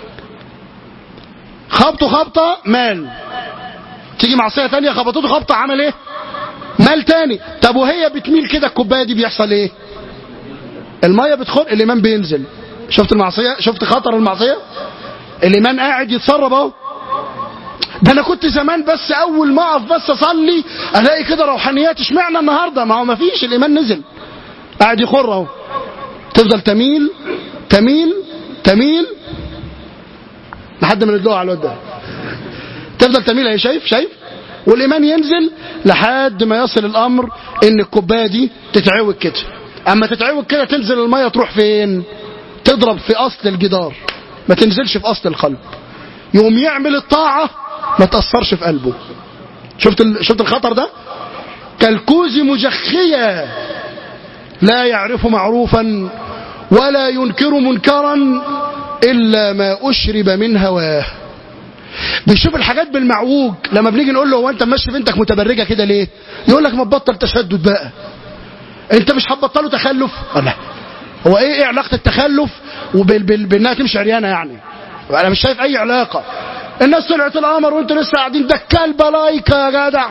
خبطه خبطه مال تيجي معصيه ثانيه خبطته خبطه عمل ايه مال تاني طب وهي بتميل كده الكوبايه دي بيحصل ايه الميه بتخر الايمان بينزل شفت المعصيه شفت خطر المعصيه الايمان قاعد يتسرب اهو ده انا كنت زمان بس اول ما اقف بس اصلي الاقي كده روحانيات اشمعنى النهارده ما هو ما فيش الايمان نزل قاعد يخر اهو تفضل تميل تميل تميل لحد ما ندلوها على الواد ده تفضل تميل اهي شايف شايف والايمان ينزل لحد ما يصل الامر ان الكوبايه دي تتعوج كده اما تتعوج كده تنزل الميه تروح فين تضرب في اصل الجدار ما تنزلش في اصل القلب يقوم يعمل الطاعه ما تاثرش في قلبه شفت ال... شفت الخطر ده كالكوز مجخيا لا يعرف معروفا ولا ينكر منكرا الا ما اشرب من هواه بيشوف الحاجات بالمعوج لما بنيجي نقول له هو انت ماشي بنتك متبرجه كده ليه يقول لك ما تبطل تشدد بقى انت مش هتبطله تخلف لا هو ايه ايه علاقه التخلف وبانها تمشي عريانه يعني انا مش شايف اي علاقه الناس طلعت القمر وانتوا لسه قاعدين ده كلبه لايكه يا جدع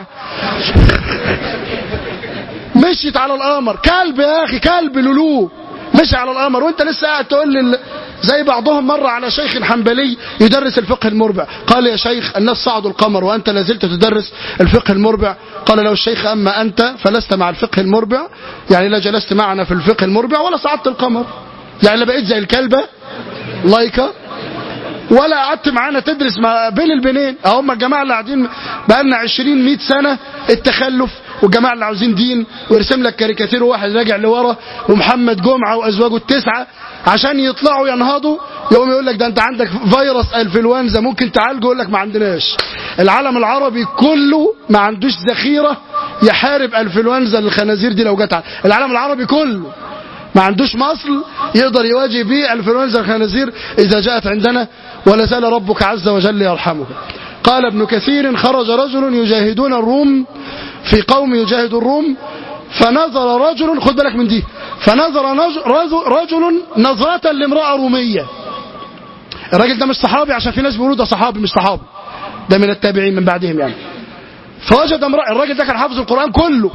مشيت على القمر كلب يا اخي كلب لولو مشي على القمر وانت لسه قاعد تقول لي زي بعضهم مر على شيخ حنبلي يدرس الفقه المربع قال يا شيخ الناس صعدوا القمر وأنت لازلت تدرس الفقه المربع قال له الشيخ أما أنت فلست مع الفقه المربع يعني لا جلست معنا في الفقه المربع ولا صعدت القمر يعني لا بقيت زي الكلبة لايكة ولا قعدت معانا تدرس ما بين البنين هم الجماعة اللي قاعدين بقالنا 20 100 سنة التخلف والجماعة اللي عاوزين دين ويرسم لك كاريكاتير واحد راجع لورا ومحمد جمعة وأزواجه التسعة عشان يطلعوا ينهضوا يقوم يقول لك ده انت عندك فيروس انفلونزا ممكن تعالجه يقول لك ما عندناش العالم العربي كله ما عندوش ذخيرة يحارب انفلونزا الخنازير دي لو جت العالم العربي كله ما عندوش مصل يقدر يواجه بيه انفلونزا الخنازير اذا جاءت عندنا ولا زال ربك عز وجل يرحمك قال ابن كثير خرج رجل يجاهدون الروم في قوم يجاهد الروم فنظر رجل خد بالك من دي فنظر رجل نظرة لامرأة رومية الراجل ده مش صحابي عشان في ناس بيقولوا ده صحابي مش صحابي ده من التابعين من بعدهم يعني فوجد امرأة الراجل ده كان حافظ القرآن كله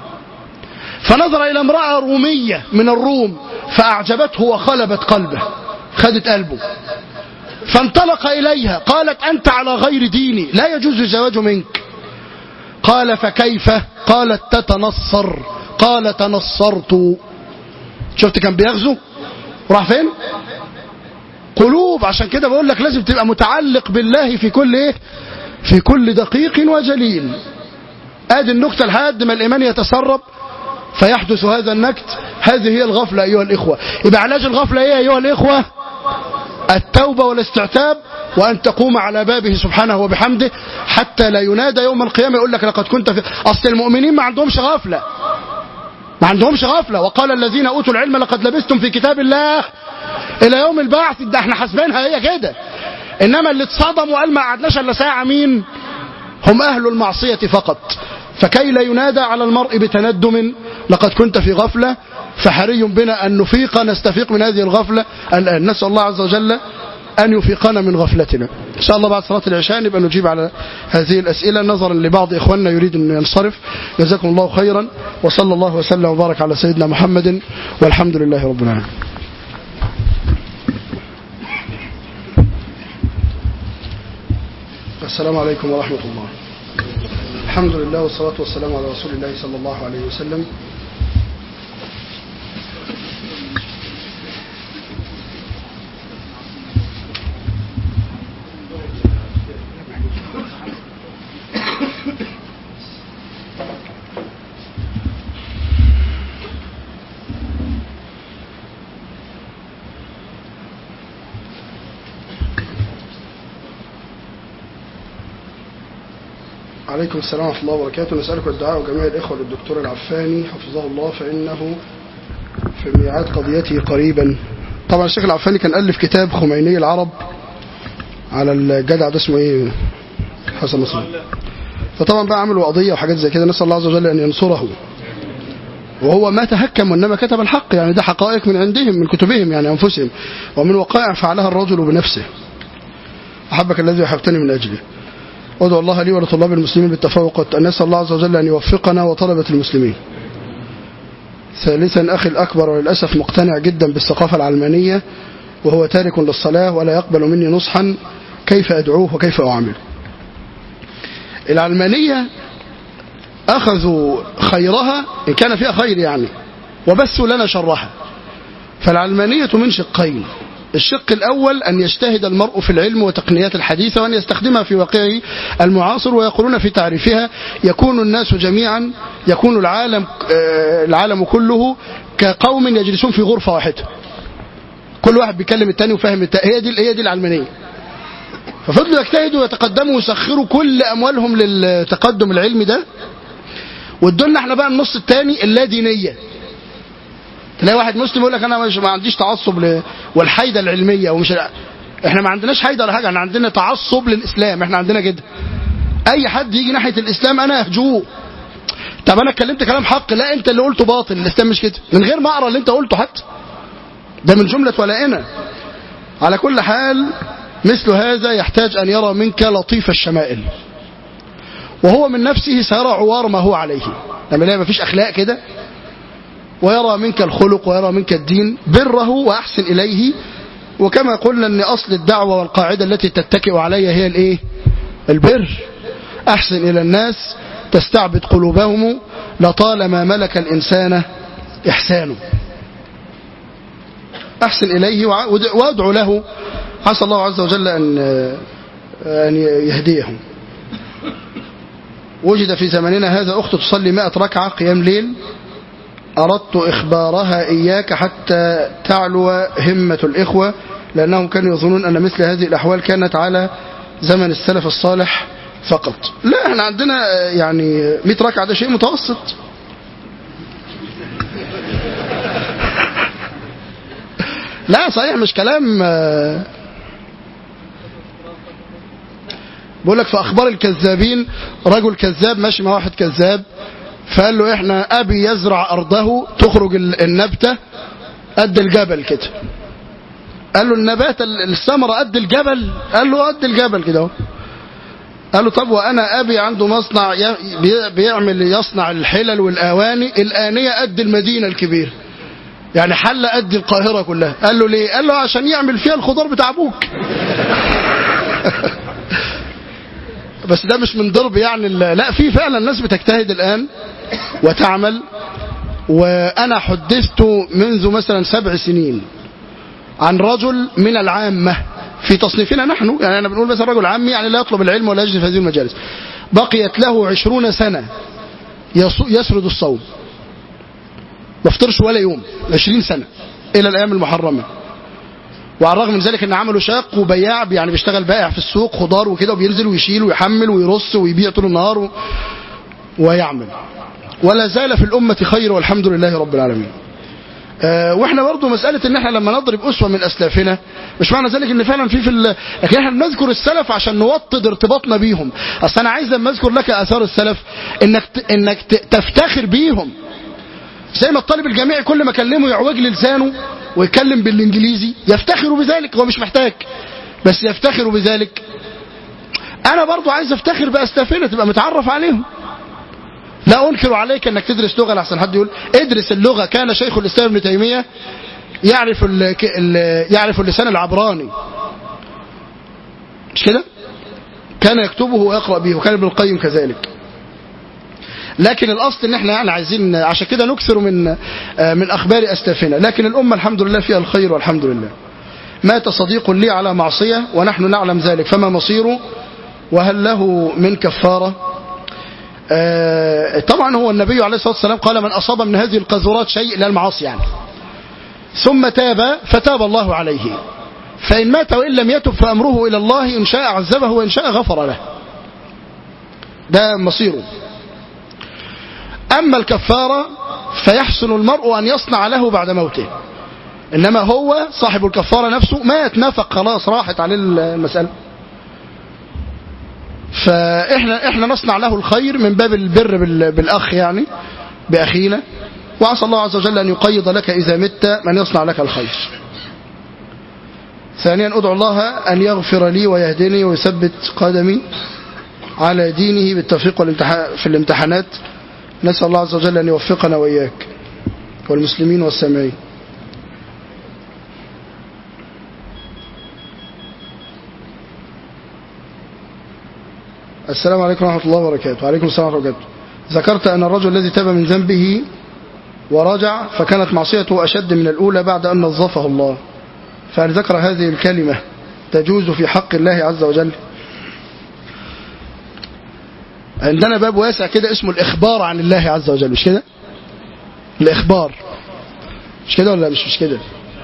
فنظر إلى امرأة رومية من الروم فأعجبته وخلبت قلبه خدت قلبه فانطلق إليها قالت أنت على غير ديني لا يجوز الزواج منك قال فكيف قالت تتنصر قال تنصرت شفت كان بيغزو راح فين قلوب عشان كده بقول لك لازم تبقى متعلق بالله في كل ايه في كل دقيق وجليل ادي النكته لحد ما الايمان يتسرب فيحدث هذا النكت هذه هي الغفله ايها الاخوه يبقى علاج الغفله ايه ايها الاخوه التوبه والاستعتاب وأن تقوم على بابه سبحانه وبحمده حتى لا ينادى يوم القيامة يقول لك لقد كنت في أصل المؤمنين ما عندهمش غفلة ما عندهمش غفلة وقال الذين أوتوا العلم لقد لبستم في كتاب الله إلى يوم البعث ده احنا حاسبينها هي كده إنما اللي اتصدم وقال ما قعدناش إلا ساعة مين هم أهل المعصية فقط فكي لا ينادى على المرء بتندم لقد كنت في غفلة فحري بنا أن نفيق نستفيق من هذه الغفلة الآن نسأل الله عز وجل أن يفيقنا من غفلتنا إن شاء الله بعد صلاة العشاء نبقى نجيب على هذه الأسئلة نظرا لبعض إخواننا يريد أن ينصرف جزاكم الله خيرا وصلى الله وسلم وبارك على سيدنا محمد والحمد لله رب العالمين السلام عليكم ورحمة الله الحمد لله والصلاة والسلام على رسول الله صلى الله عليه وسلم عليكم السلام ورحمة الله وبركاته نسألك الدعاء جميع الإخوة للدكتور العفاني حفظه الله فإنه في ميعاد قضيته قريبا طبعا الشيخ العفاني كان ألف كتاب خميني العرب على الجدع ده اسمه ايه حسن نصر فطبعا بقى عملوا قضية وحاجات زي كده نسأل الله عز وجل أن ينصره وهو ما تهكم وإنما كتب الحق يعني ده حقائق من عندهم من كتبهم يعني أنفسهم ومن وقائع فعلها الرجل بنفسه أحبك الذي أحبتني من أجله وادعو الله لي ولطلاب المسلمين بالتفوق أن نسأل الله عز وجل أن يوفقنا وطلبة المسلمين ثالثا أخي الأكبر وللأسف مقتنع جدا بالثقافة العلمانية وهو تارك للصلاة ولا يقبل مني نصحا كيف أدعوه وكيف أعمل العلمانية أخذوا خيرها إن كان فيها خير يعني وبثوا لنا شرها فالعلمانية من شقين الشق الأول أن يجتهد المرء في العلم وتقنيات الحديثة وأن يستخدمها في واقعه المعاصر ويقولون في تعريفها يكون الناس جميعا يكون العالم العالم كله كقوم يجلسون في غرفة واحدة كل واحد بيكلم التاني وفاهم التاني هي دي هي دي العلمانية ففضلوا يجتهدوا ويتقدموا ويسخروا كل أموالهم للتقدم العلمي ده وادولنا احنا بقى النص الثاني اللادينيه تلاقي واحد مسلم يقول لك انا مش ما عنديش تعصب ل... والحيده العلميه ومش احنا ما عندناش حيده ولا حاجه احنا عندنا تعصب للاسلام احنا عندنا كده اي حد يجي ناحيه الاسلام انا اهجوه طب انا اتكلمت كلام حق لا انت اللي قلته باطل الاسلام مش كده من غير ما اقرا اللي انت قلته حتى ده من جمله ولائنا على كل حال مثل هذا يحتاج ان يرى منك لطيف الشمائل وهو من نفسه سيرى عوار ما هو عليه لما يلاقي مفيش اخلاق كده ويرى منك الخلق ويرى منك الدين بره وأحسن إليه وكما قلنا أن أصل الدعوة والقاعدة التي تتكئ عليها هي الإيه؟ البر أحسن إلى الناس تستعبد قلوبهم لطالما ملك الإنسان إحسانه أحسن إليه وادعو له عسى الله عز وجل أن أن يهديهم وجد في زمننا هذا أخت تصلي مائة ركعة قيام ليل أردت إخبارها إياك حتى تعلو همة الإخوة لأنهم كانوا يظنون أن مثل هذه الأحوال كانت على زمن السلف الصالح فقط لا احنا عندنا يعني 100 ركعة ده شيء متوسط لا صحيح مش كلام بقول لك في أخبار الكذابين رجل كذاب ماشي مع واحد كذاب فقال له احنا ابي يزرع ارضه تخرج النبتة قد الجبل كده قال له النبات الثمرة قد الجبل قال له قد الجبل كده قال له طب وانا ابي عنده مصنع بيعمل يصنع الحلل والاواني الانية قد المدينة الكبيرة يعني حلة قد القاهرة كلها قال له ليه قال له عشان يعمل فيها الخضار بتاع ابوك بس ده مش من ضرب يعني لا في فعلا الناس بتجتهد الآن وتعمل وأنا حدثت منذ مثلا سبع سنين عن رجل من العامة في تصنيفنا نحن يعني أنا بنقول مثلا رجل عامي يعني لا يطلب العلم ولا يجلس في هذه المجالس بقيت له عشرون سنة يسرد الصوم ما فطرش ولا يوم عشرين سنة إلى الأيام المحرمة وعلى الرغم من ذلك ان عمله شاق وبياع يعني بيشتغل بائع في السوق خضار وكده وبينزل ويشيل ويحمل ويرص ويبيع طول النهار و... ويعمل ولا زال في الأمة خير والحمد لله رب العالمين آه واحنا برضه مسألة ان احنا لما نضرب أسوة من أسلافنا مش معنى ذلك ان فعلا في في ال... لكن احنا بنذكر السلف عشان نوطد ارتباطنا بيهم اصل انا عايز لما اذكر لك اثار السلف انك ت... انك ت... تفتخر بيهم زي ما الطالب الجامعي كل ما اكلمه يعوج لي لسانه ويتكلم بالانجليزي يفتخر بذلك هو مش محتاج بس يفتخر بذلك انا برضو عايز افتخر باسلافنا تبقى متعرف عليهم لا انكر عليك انك تدرس لغه لحسن حد يقول ادرس اللغه كان شيخ الاسلام ابن تيميه يعرف ال ال يعرف اللسان العبراني مش كده كان يكتبه ويقرا به وكان ابن القيم كذلك لكن الاصل ان احنا يعني عايزين عشان كده نكثر من من اخبار اسلافنا لكن الامه الحمد لله فيها الخير والحمد لله مات صديق لي على معصيه ونحن نعلم ذلك فما مصيره وهل له من كفاره طبعا هو النبي عليه الصلاه والسلام قال من اصاب من هذه القذورات شيء لا المعاصي يعني ثم تاب فتاب الله عليه فان مات وان لم يتب فامره الى الله ان شاء عذبه وان شاء غفر له ده مصيره أما الكفارة فيحسن المرء أن يصنع له بعد موته إنما هو صاحب الكفارة نفسه مات نفق خلاص راحت عليه المسألة فاحنا احنا نصنع له الخير من باب البر بال- بالاخ يعني باخينا وعسى الله عز وجل ان يقيض لك اذا مت من يصنع لك الخير ثانيا ادعو الله ان يغفر لي ويهدني ويثبت قدمي على دينه بالتوفيق والامتحان في الامتحانات نسال الله عز وجل ان يوفقنا واياك والمسلمين والسامعين السلام عليكم ورحمة الله وبركاته وعليكم السلام ورحمة الله وبركاته ذكرت أن الرجل الذي تاب من ذنبه ورجع فكانت معصيته أشد من الأولى بعد أن نظفه الله فهل ذكر هذه الكلمة تجوز في حق الله عز وجل عندنا باب واسع كده اسمه الإخبار عن الله عز وجل مش كده الإخبار مش كده ولا مش مش كده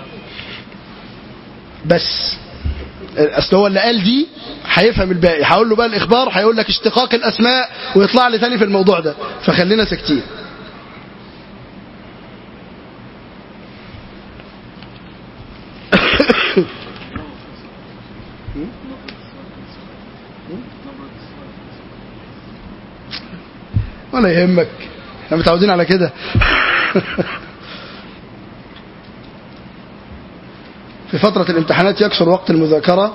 بس اصل هو اللي قال دي هيفهم الباقي هقول له بقى الاخبار هيقول لك اشتقاق الاسماء ويطلع لي تاني في الموضوع ده فخلينا ساكتين ولا يهمك احنا متعودين على كده في فترة الامتحانات يكثر وقت المذاكرة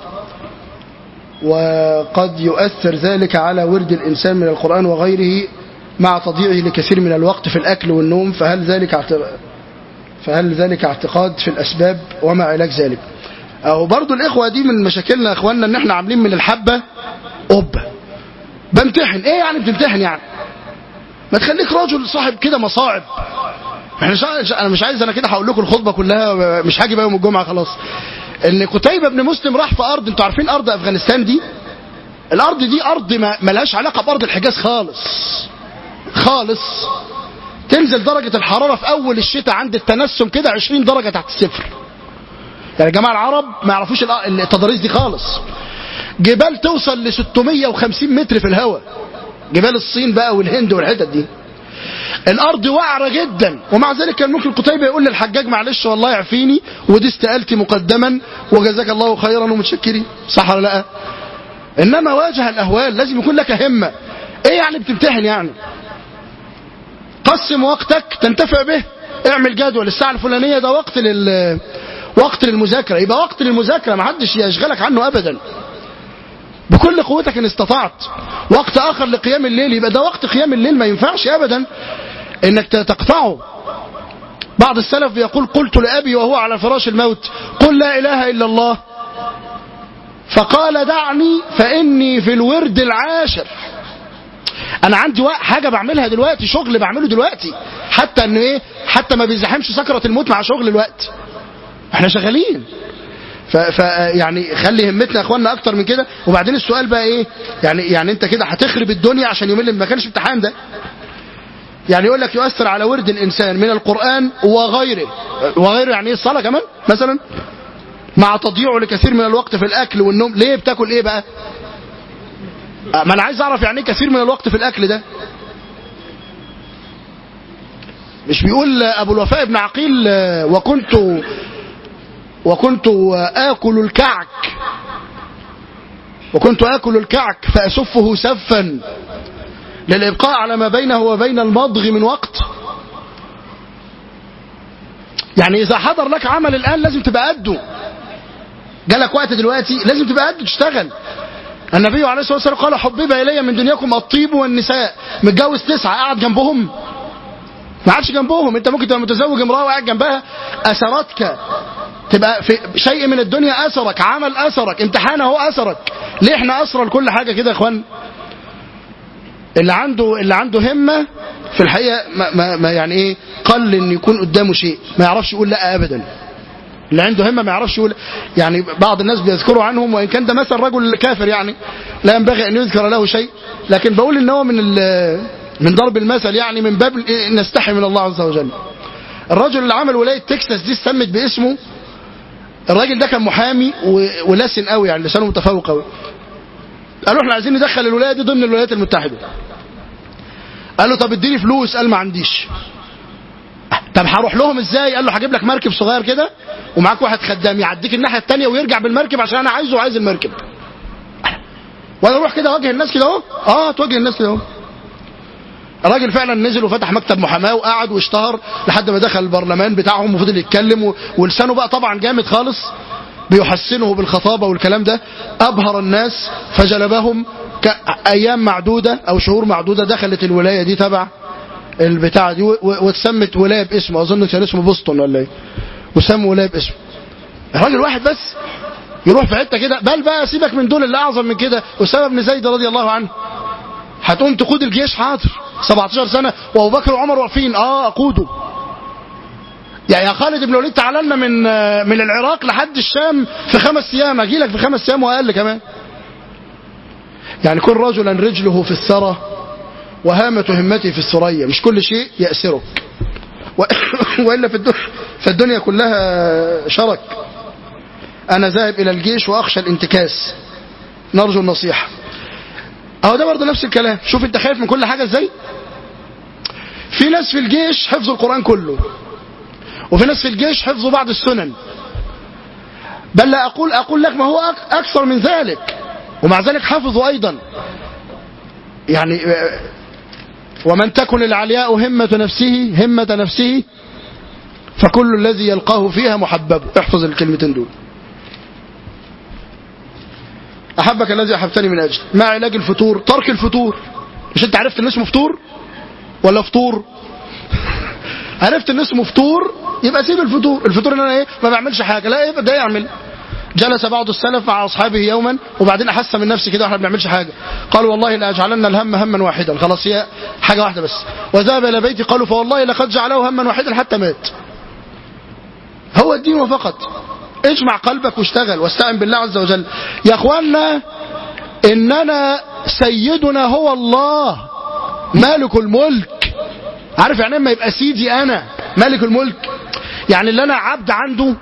وقد يؤثر ذلك على ورد الإنسان من القرآن وغيره مع تضييعه لكثير من الوقت في الأكل والنوم فهل ذلك اعت- فهل ذلك اعتقاد في الأسباب وما علاج ذلك أو برضو الإخوة دي من مشاكلنا يا إخواننا إن إحنا عاملين من الحبة قبة بمتحن إيه يعني بتمتحن يعني ما تخليك راجل صاحب كده مصاعب احنا شا... انا مش عايز انا كده هقول لكم الخطبه كلها مش هاجي بقى يوم الجمعه خلاص ان قتيبه بن مسلم راح في ارض انتوا عارفين ارض افغانستان دي الارض دي ارض ما ملهاش علاقه بارض الحجاز خالص خالص تنزل درجه الحراره في اول الشتاء عند التنسم كده 20 درجه تحت الصفر يعني يا جماعه العرب ما يعرفوش الأ- التضاريس دي خالص جبال توصل ل 650 متر في الهواء جبال الصين بقى والهند والحتت دي الارض وعره جدا ومع ذلك كان ممكن قتيبه يقول للحجاج معلش والله يعفيني ودي استقالتي مقدما وجزاك الله خيرا ومتشكرين صح ولا لا انما واجه الاهوال لازم يكون لك همه ايه يعني بتمتحن يعني قسم وقتك تنتفع به اعمل جدول الساعه الفلانيه ده وقت لل وقت للمذاكره يبقى وقت للمذاكره ما حدش يشغلك عنه ابدا بكل قوتك ان استطعت وقت اخر لقيام الليل يبقى ده وقت قيام الليل ما ينفعش ابدا انك تقطعه بعض السلف بيقول قلت لابي وهو على فراش الموت قل لا اله الا الله فقال دعني فاني في الورد العاشر انا عندي وق- حاجه بعملها دلوقتي شغل بعمله دلوقتي حتى ان ايه حتى ما بيزحمش سكره الموت مع شغل الوقت احنا شغالين ف, ف يعني خلي همتنا يا اخوانا اكتر من كده وبعدين السؤال بقى ايه يعني يعني انت كده هتخرب الدنيا عشان يومين ما كانش امتحان ده يعني يقول لك يؤثر على ورد الانسان من القران وغيره وغيره يعني ايه الصلاه كمان مثلا مع تضييعه لكثير من الوقت في الاكل والنوم ليه بتاكل ايه بقى ما انا عايز اعرف يعني ايه كثير من الوقت في الاكل ده مش بيقول ابو الوفاء بن عقيل آه، وكنت وكنت آكل الكعك وكنت آكل الكعك فأسفه سفا للإبقاء على ما بينه وبين المضغ من وقت يعني إذا حضر لك عمل الآن لازم تبقى قده جالك وقت دلوقتي لازم تبقى قده تشتغل النبي عليه الصلاة والسلام قال حبب إلي من دنياكم الطيب والنساء متجوز تسعة قاعد جنبهم ما عادش جنبهم انت ممكن تبقى متزوج امراه وقاعد جنبها اثرتك تبقى في شيء من الدنيا اثرك عمل اثرك امتحان اهو اثرك ليه احنا اسرى لكل حاجه كده يا اخوان اللي عنده اللي عنده همه في الحقيقه ما, ما, ما يعني ايه قل ان يكون قدامه شيء ما يعرفش يقول لا ابدا اللي عنده همه ما يعرفش يقول يعني بعض الناس بيذكروا عنهم وان كان ده مثل رجل كافر يعني لا ينبغي ان يذكر له شيء لكن بقول ان هو من ال- من ضرب المثل يعني من باب ال- نستحي من الله عز وجل الرجل اللي عمل ولايه تكساس دي سمت باسمه الراجل ده كان محامي و- ولسن قوي يعني لسانه متفوق قوي قالوا احنا عايزين ندخل الولايه دي ضمن الولايات المتحده قال له طب اديني فلوس قال ما عنديش طب هروح لهم ازاي قال له هجيب لك مركب صغير كده ومعاك واحد خدام يعديك الناحيه الثانيه ويرجع بالمركب عشان انا عايزه وعايز المركب وانا اروح كده اواجه الناس كده اهو اه تواجه الناس كده اهو الراجل فعلا نزل وفتح مكتب محاماه وقعد واشتهر لحد ما دخل البرلمان بتاعهم وفضل يتكلم و... ولسانه بقى طبعا جامد خالص بيحسنه بالخطابه والكلام ده ابهر الناس فجلبهم ك... ايام معدوده او شهور معدوده دخلت الولايه دي تبع البتاعه دي و... واتسمت ولايه باسمه اظن كان اسمه بوسطن ولا ايه وسموا ولايه باسمه الراجل واحد بس يروح في حته كده بل بقى سيبك من دول اللي اعظم من كده اسامه بن زيد رضي الله عنه هتقوم تقود الجيش حاضر 17 سنه وابو بكر وعمر واقفين اه اقوده يعني يا خالد بن الوليد تعالى لنا من من العراق لحد الشام في خمس ايام اجي لك في خمس ايام واقل كمان يعني كن رجلا رجله في الثرى وهامة همته في الثريا مش كل شيء يأسرك وإلا في الدنيا, في الدنيا كلها شرك أنا ذاهب إلى الجيش وأخشى الانتكاس نرجو النصيحة أهو ده برضه نفس الكلام شوف أنت خايف من كل حاجة إزاي في ناس في الجيش حفظوا القرآن كله وفي ناس في الجيش حفظوا بعض السنن بل لا أقول أقول لك ما هو أكثر من ذلك ومع ذلك حفظوا أيضا يعني ومن تكن العلياء همة نفسه همة نفسه فكل الذي يلقاه فيها محبب احفظ الكلمتين دول أحبك الذي أحبتني من أجل ما علاج الفتور ترك الفتور مش أنت عرفت ان اسمه فطور ولا فطور عرفت ان اسمه فطور يبقى سيب الفطور الفطور ان انا ايه ما بعملش حاجه لا يبقى ده يعمل جلس بعض السلف مع اصحابه يوما وبعدين احس من نفسه كده واحنا ما بنعملش حاجه قال والله لاجعلن الهم هما واحدا خلاص هي حاجه واحده بس وذهب الى بيتي قالوا فوالله لقد جعله هما واحدا حتى مات هو الدين وفقط اجمع قلبك واشتغل واستعن بالله عز وجل يا اخوانا اننا سيدنا هو الله مالك الملك عارف يعني اما يبقى سيدي انا مالك الملك يعني اللي انا عبد عنده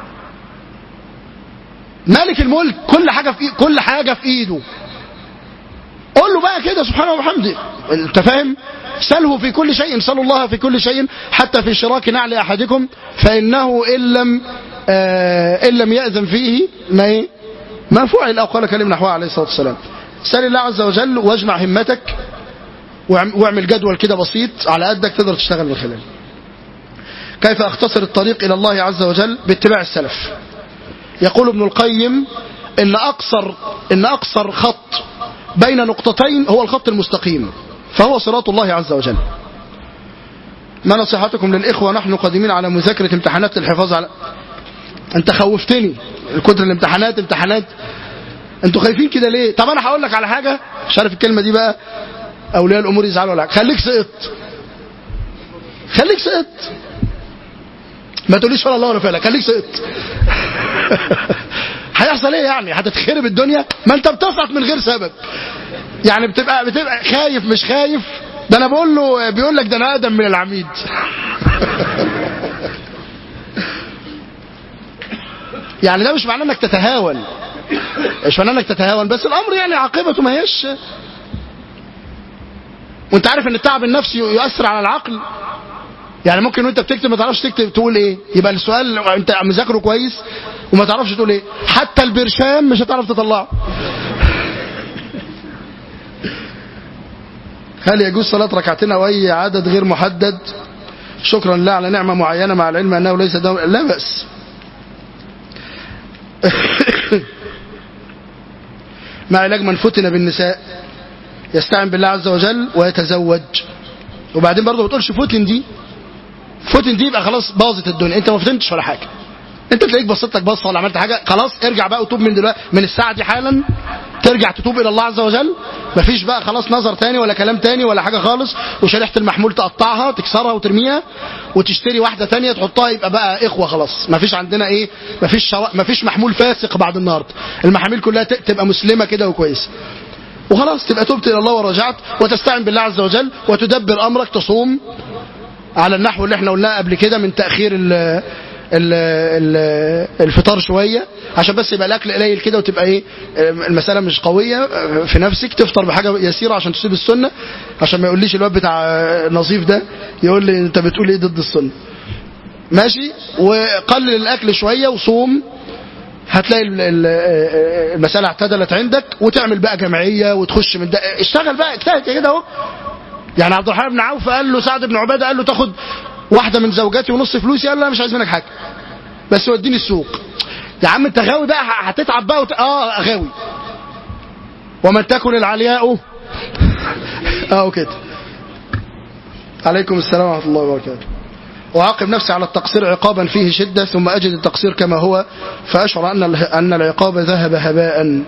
مالك الملك كل حاجه في كل حاجه في ايده قول له بقى كده سبحانه وبحمده انت فاهم سله في كل شيء سلوا الله في كل شيء حتى في شراك نعل احدكم فانه ان لم آه ان لم ياذن فيه ما ايه ما فعل او قال كلمه نحوها عليه الصلاه والسلام سال الله عز وجل واجمع همتك واعمل جدول كده بسيط على قدك تقدر تشتغل من خلاله كيف اختصر الطريق الى الله عز وجل باتباع السلف يقول ابن القيم ان اقصر ان اقصر خط بين نقطتين هو الخط المستقيم فهو صراط الله عز وجل ما نصيحتكم للاخوه نحن قادمين على مذاكره امتحانات الحفاظ على انت خوفتني كتر الامتحانات امتحانات انتوا خايفين كده ليه طب انا هقول لك على حاجه مش عارف الكلمه دي بقى اولياء الامور يزعلوا ولا حاجه خليك سقط خليك سقط ما تقوليش ولا الله ولا فعلا خليك سقط هيحصل ايه يعني هتتخرب الدنيا ما انت بتسقط من غير سبب يعني بتبقى بتبقى خايف مش خايف ده انا بقول له بيقول لك ده انا اقدم من العميد يعني ده مش معناه انك تتهاون مش معناه انك تتهاون بس الامر يعني عاقبته ما هيش وانت عارف ان التعب النفسي يؤثر على العقل يعني ممكن وانت بتكتب ما تعرفش تكتب تقول ايه يبقى السؤال انت مذاكره كويس وما تعرفش تقول ايه حتى البرشام مش هتعرف تطلعه هل يجوز صلاة ركعتين او اي عدد غير محدد شكرا لله على نعمة معينة مع العلم انه ليس دوم لا بأس ما علاج من فتن بالنساء يستعن بالله عز وجل ويتزوج وبعدين برضه ما تقولش فتن دي فتن دي يبقى خلاص باظت الدنيا انت ما فتنتش ولا حاجه انت تلاقيك بصيت لك بصه ولا عملت حاجه خلاص ارجع بقى وتوب من دلوقتي من الساعه دي حالا ترجع تتوب الى الله عز وجل مفيش بقى خلاص نظر تاني ولا كلام تاني ولا حاجه خالص وشريحه المحمول تقطعها تكسرها وترميها وتشتري واحده تانية تحطها يبقى بقى اخوه خلاص مفيش عندنا ايه مفيش شرا... مفيش محمول فاسق بعد النهارده المحاميل كلها ت... تبقى مسلمه كده وكويسه وخلاص تبقى تبت الى الله ورجعت وتستعن بالله عز وجل وتدبر امرك تصوم على النحو اللي احنا قلناه قبل كده من تاخير ال ال ال الفطار شويه عشان بس يبقى الاكل قليل كده وتبقى ايه المساله مش قويه في نفسك تفطر بحاجه يسيره عشان تسيب السنه عشان ما يقوليش الواد بتاع نظيف ده يقول لي انت بتقول ايه ضد السنه ماشي وقلل الاكل شويه وصوم هتلاقي ال- ال- المسألة اعتدلت عندك وتعمل بقى جمعية وتخش من ده اشتغل بقى اجتهد كده اهو يعني عبد الرحمن بن عوف قال له سعد بن عبادة قال له تاخد واحدة من زوجاتي ونص فلوسي قال له لا مش عايز منك حاجة بس وديني السوق يا عم انت غاوي بقى هتتعب بقى وت... اه غاوي ومن تكن العلياء اه كده عليكم السلام ورحمة الله وبركاته وأعاقب نفسي على التقصير عقابا فيه شدة ثم أجد التقصير كما هو فأشعر أن أن العقاب ذهب هباء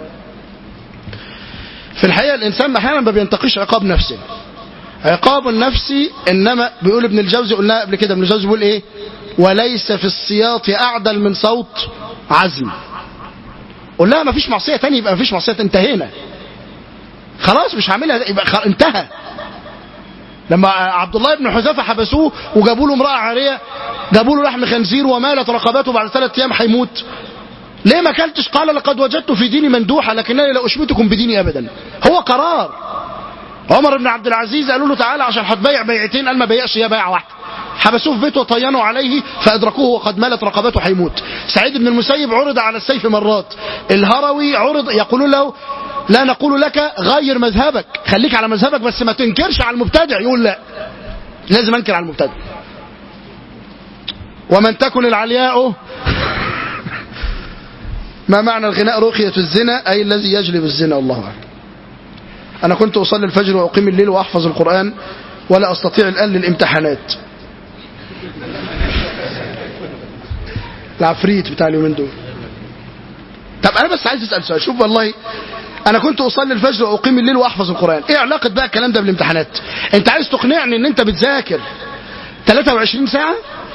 في الحقيقة الإنسان أحيانا ما بينتقيش عقاب نفسه عقاب النفس إنما بيقول ابن الجوزي قلنا قبل كده ابن الجوزي بيقول إيه وليس في السياط أعدل من صوت عزم قلنا ما فيش معصية تانية يبقى ما فيش معصية انتهينا خلاص مش هعملها يبقى خ- انتهى لما عبد الله بن حذافه حبسوه وجابوا له امراه عاريه جابوا له لحم خنزير ومالت رقبته بعد ثلاث ايام هيموت ليه ما اكلتش قال لقد وجدت في ديني مندوحه لكنني لا اشمتكم بديني ابدا هو قرار عمر بن عبد العزيز قالوا له تعالى عشان هتبيع بيعتين قال ما بيعش هي بيعه واحده حبسوه في بيته وطينوا عليه فادركوه وقد مالت رقبته هيموت سعيد بن المسيب عرض على السيف مرات الهروي عرض يقولون له لا نقول لك غير مذهبك خليك على مذهبك بس ما تنكرش على المبتدع يقول لا لازم انكر على المبتدع ومن تكن العلياء ما معنى الغناء رقية الزنا أي الذي يجلب الزنا الله أعلم أنا كنت أصلي الفجر وأقيم الليل وأحفظ القرآن ولا أستطيع الآن للامتحانات العفريت بتاع اليومين دول طب أنا بس عايز أسأل سؤال شوف والله أنا كنت أصلي الفجر وأقيم الليل وأحفظ القرآن إيه علاقة بقى الكلام ده بالامتحانات أنت عايز تقنعني إن أنت بتذاكر 23 ساعة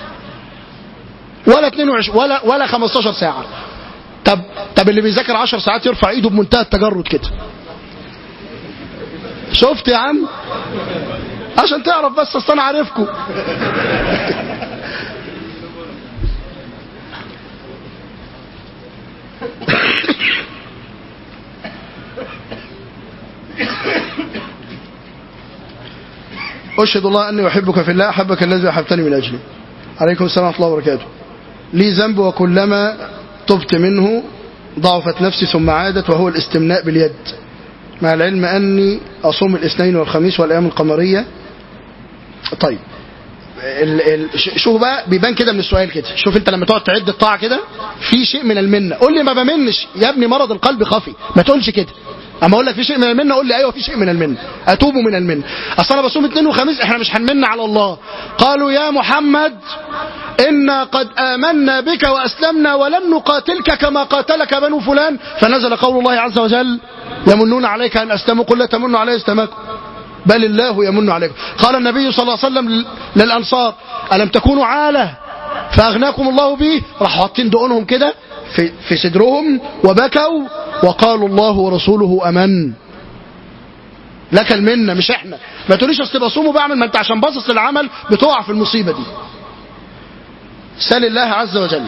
ولا 22 ولا ولا 15 ساعة طب طب اللي بيذاكر 10 ساعات يرفع ايده بمنتهى التجرد كده شفت يا عم عشان تعرف بس اصل انا عارفكم أشهد الله أني أحبك في الله أحبك الذي أحبتني من أجله عليكم السلام ورحمة الله وبركاته لي ذنب وكلما تبت منه ضعفت نفسي ثم عادت وهو الاستمناء باليد مع العلم أني أصوم الاثنين والخميس والأيام القمرية طيب ال ال ش- شوف بقى بيبان كده من السؤال كده شوف انت لما تقعد تعد الطاعه كده في شيء من المنه قول لي ما بمنش يا ابني مرض القلب خفي ما تقولش كده اما اقول لك في شيء من المنه قول لي ايوه في شيء من المنه اتوب من المنه اصل انا بصوم اثنين وخميس احنا مش هنمن على الله قالوا يا محمد انا قد امنا بك واسلمنا ولن نقاتلك كما قاتلك بنو فلان فنزل قول الله عز وجل يمنون عليك ان اسلموا قل لا تمنوا علي اسلامكم بل الله يمن عليكم قال النبي صلى الله عليه وسلم لل- للأنصار ألم تكونوا عالة فأغناكم الله به راحوا حاطين دقونهم كده في, في صدرهم وبكوا وقالوا الله ورسوله أمن لك المنة مش احنا ما تقوليش اصل بصوم وبعمل ما انت عشان باصص للعمل بتقع في المصيبة دي سال الله عز وجل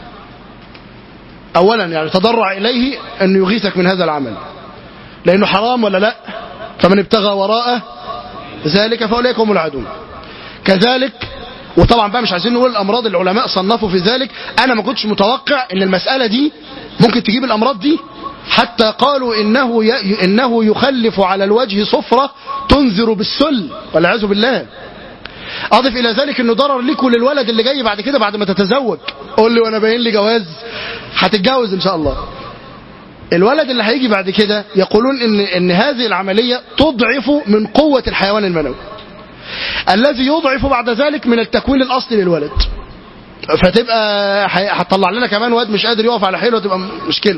اولا يعني تضرع اليه ان يغيثك من هذا العمل لانه حرام ولا لا فمن ابتغى وراءه ذلك فاولئك هم العادون كذلك وطبعا بقى مش عايزين نقول الامراض اللي العلماء صنفوا في ذلك انا ما كنتش متوقع ان المساله دي ممكن تجيب الامراض دي حتى قالوا انه ي... انه يخلف على الوجه صفره تنذر بالسل والعياذ بالله اضف الى ذلك انه ضرر ليك وللولد اللي جاي بعد كده بعد ما تتزوج قول لي وانا باين لي جواز هتتجوز ان شاء الله الولد اللي هيجي بعد كده يقولون ان ان هذه العمليه تضعف من قوه الحيوان المنوي الذي يضعف بعد ذلك من التكوين الاصلي للولد فتبقى هي- هتطلع لنا كمان واد مش قادر يقف على حيله وتبقى مشكله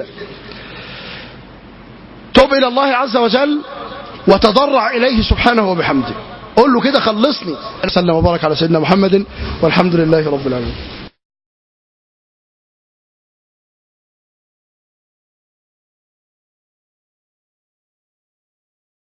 توب الى الله عز وجل وتضرع اليه سبحانه وبحمده قول له كده خلصني صلى وبارك على سيدنا محمد والحمد لله رب العالمين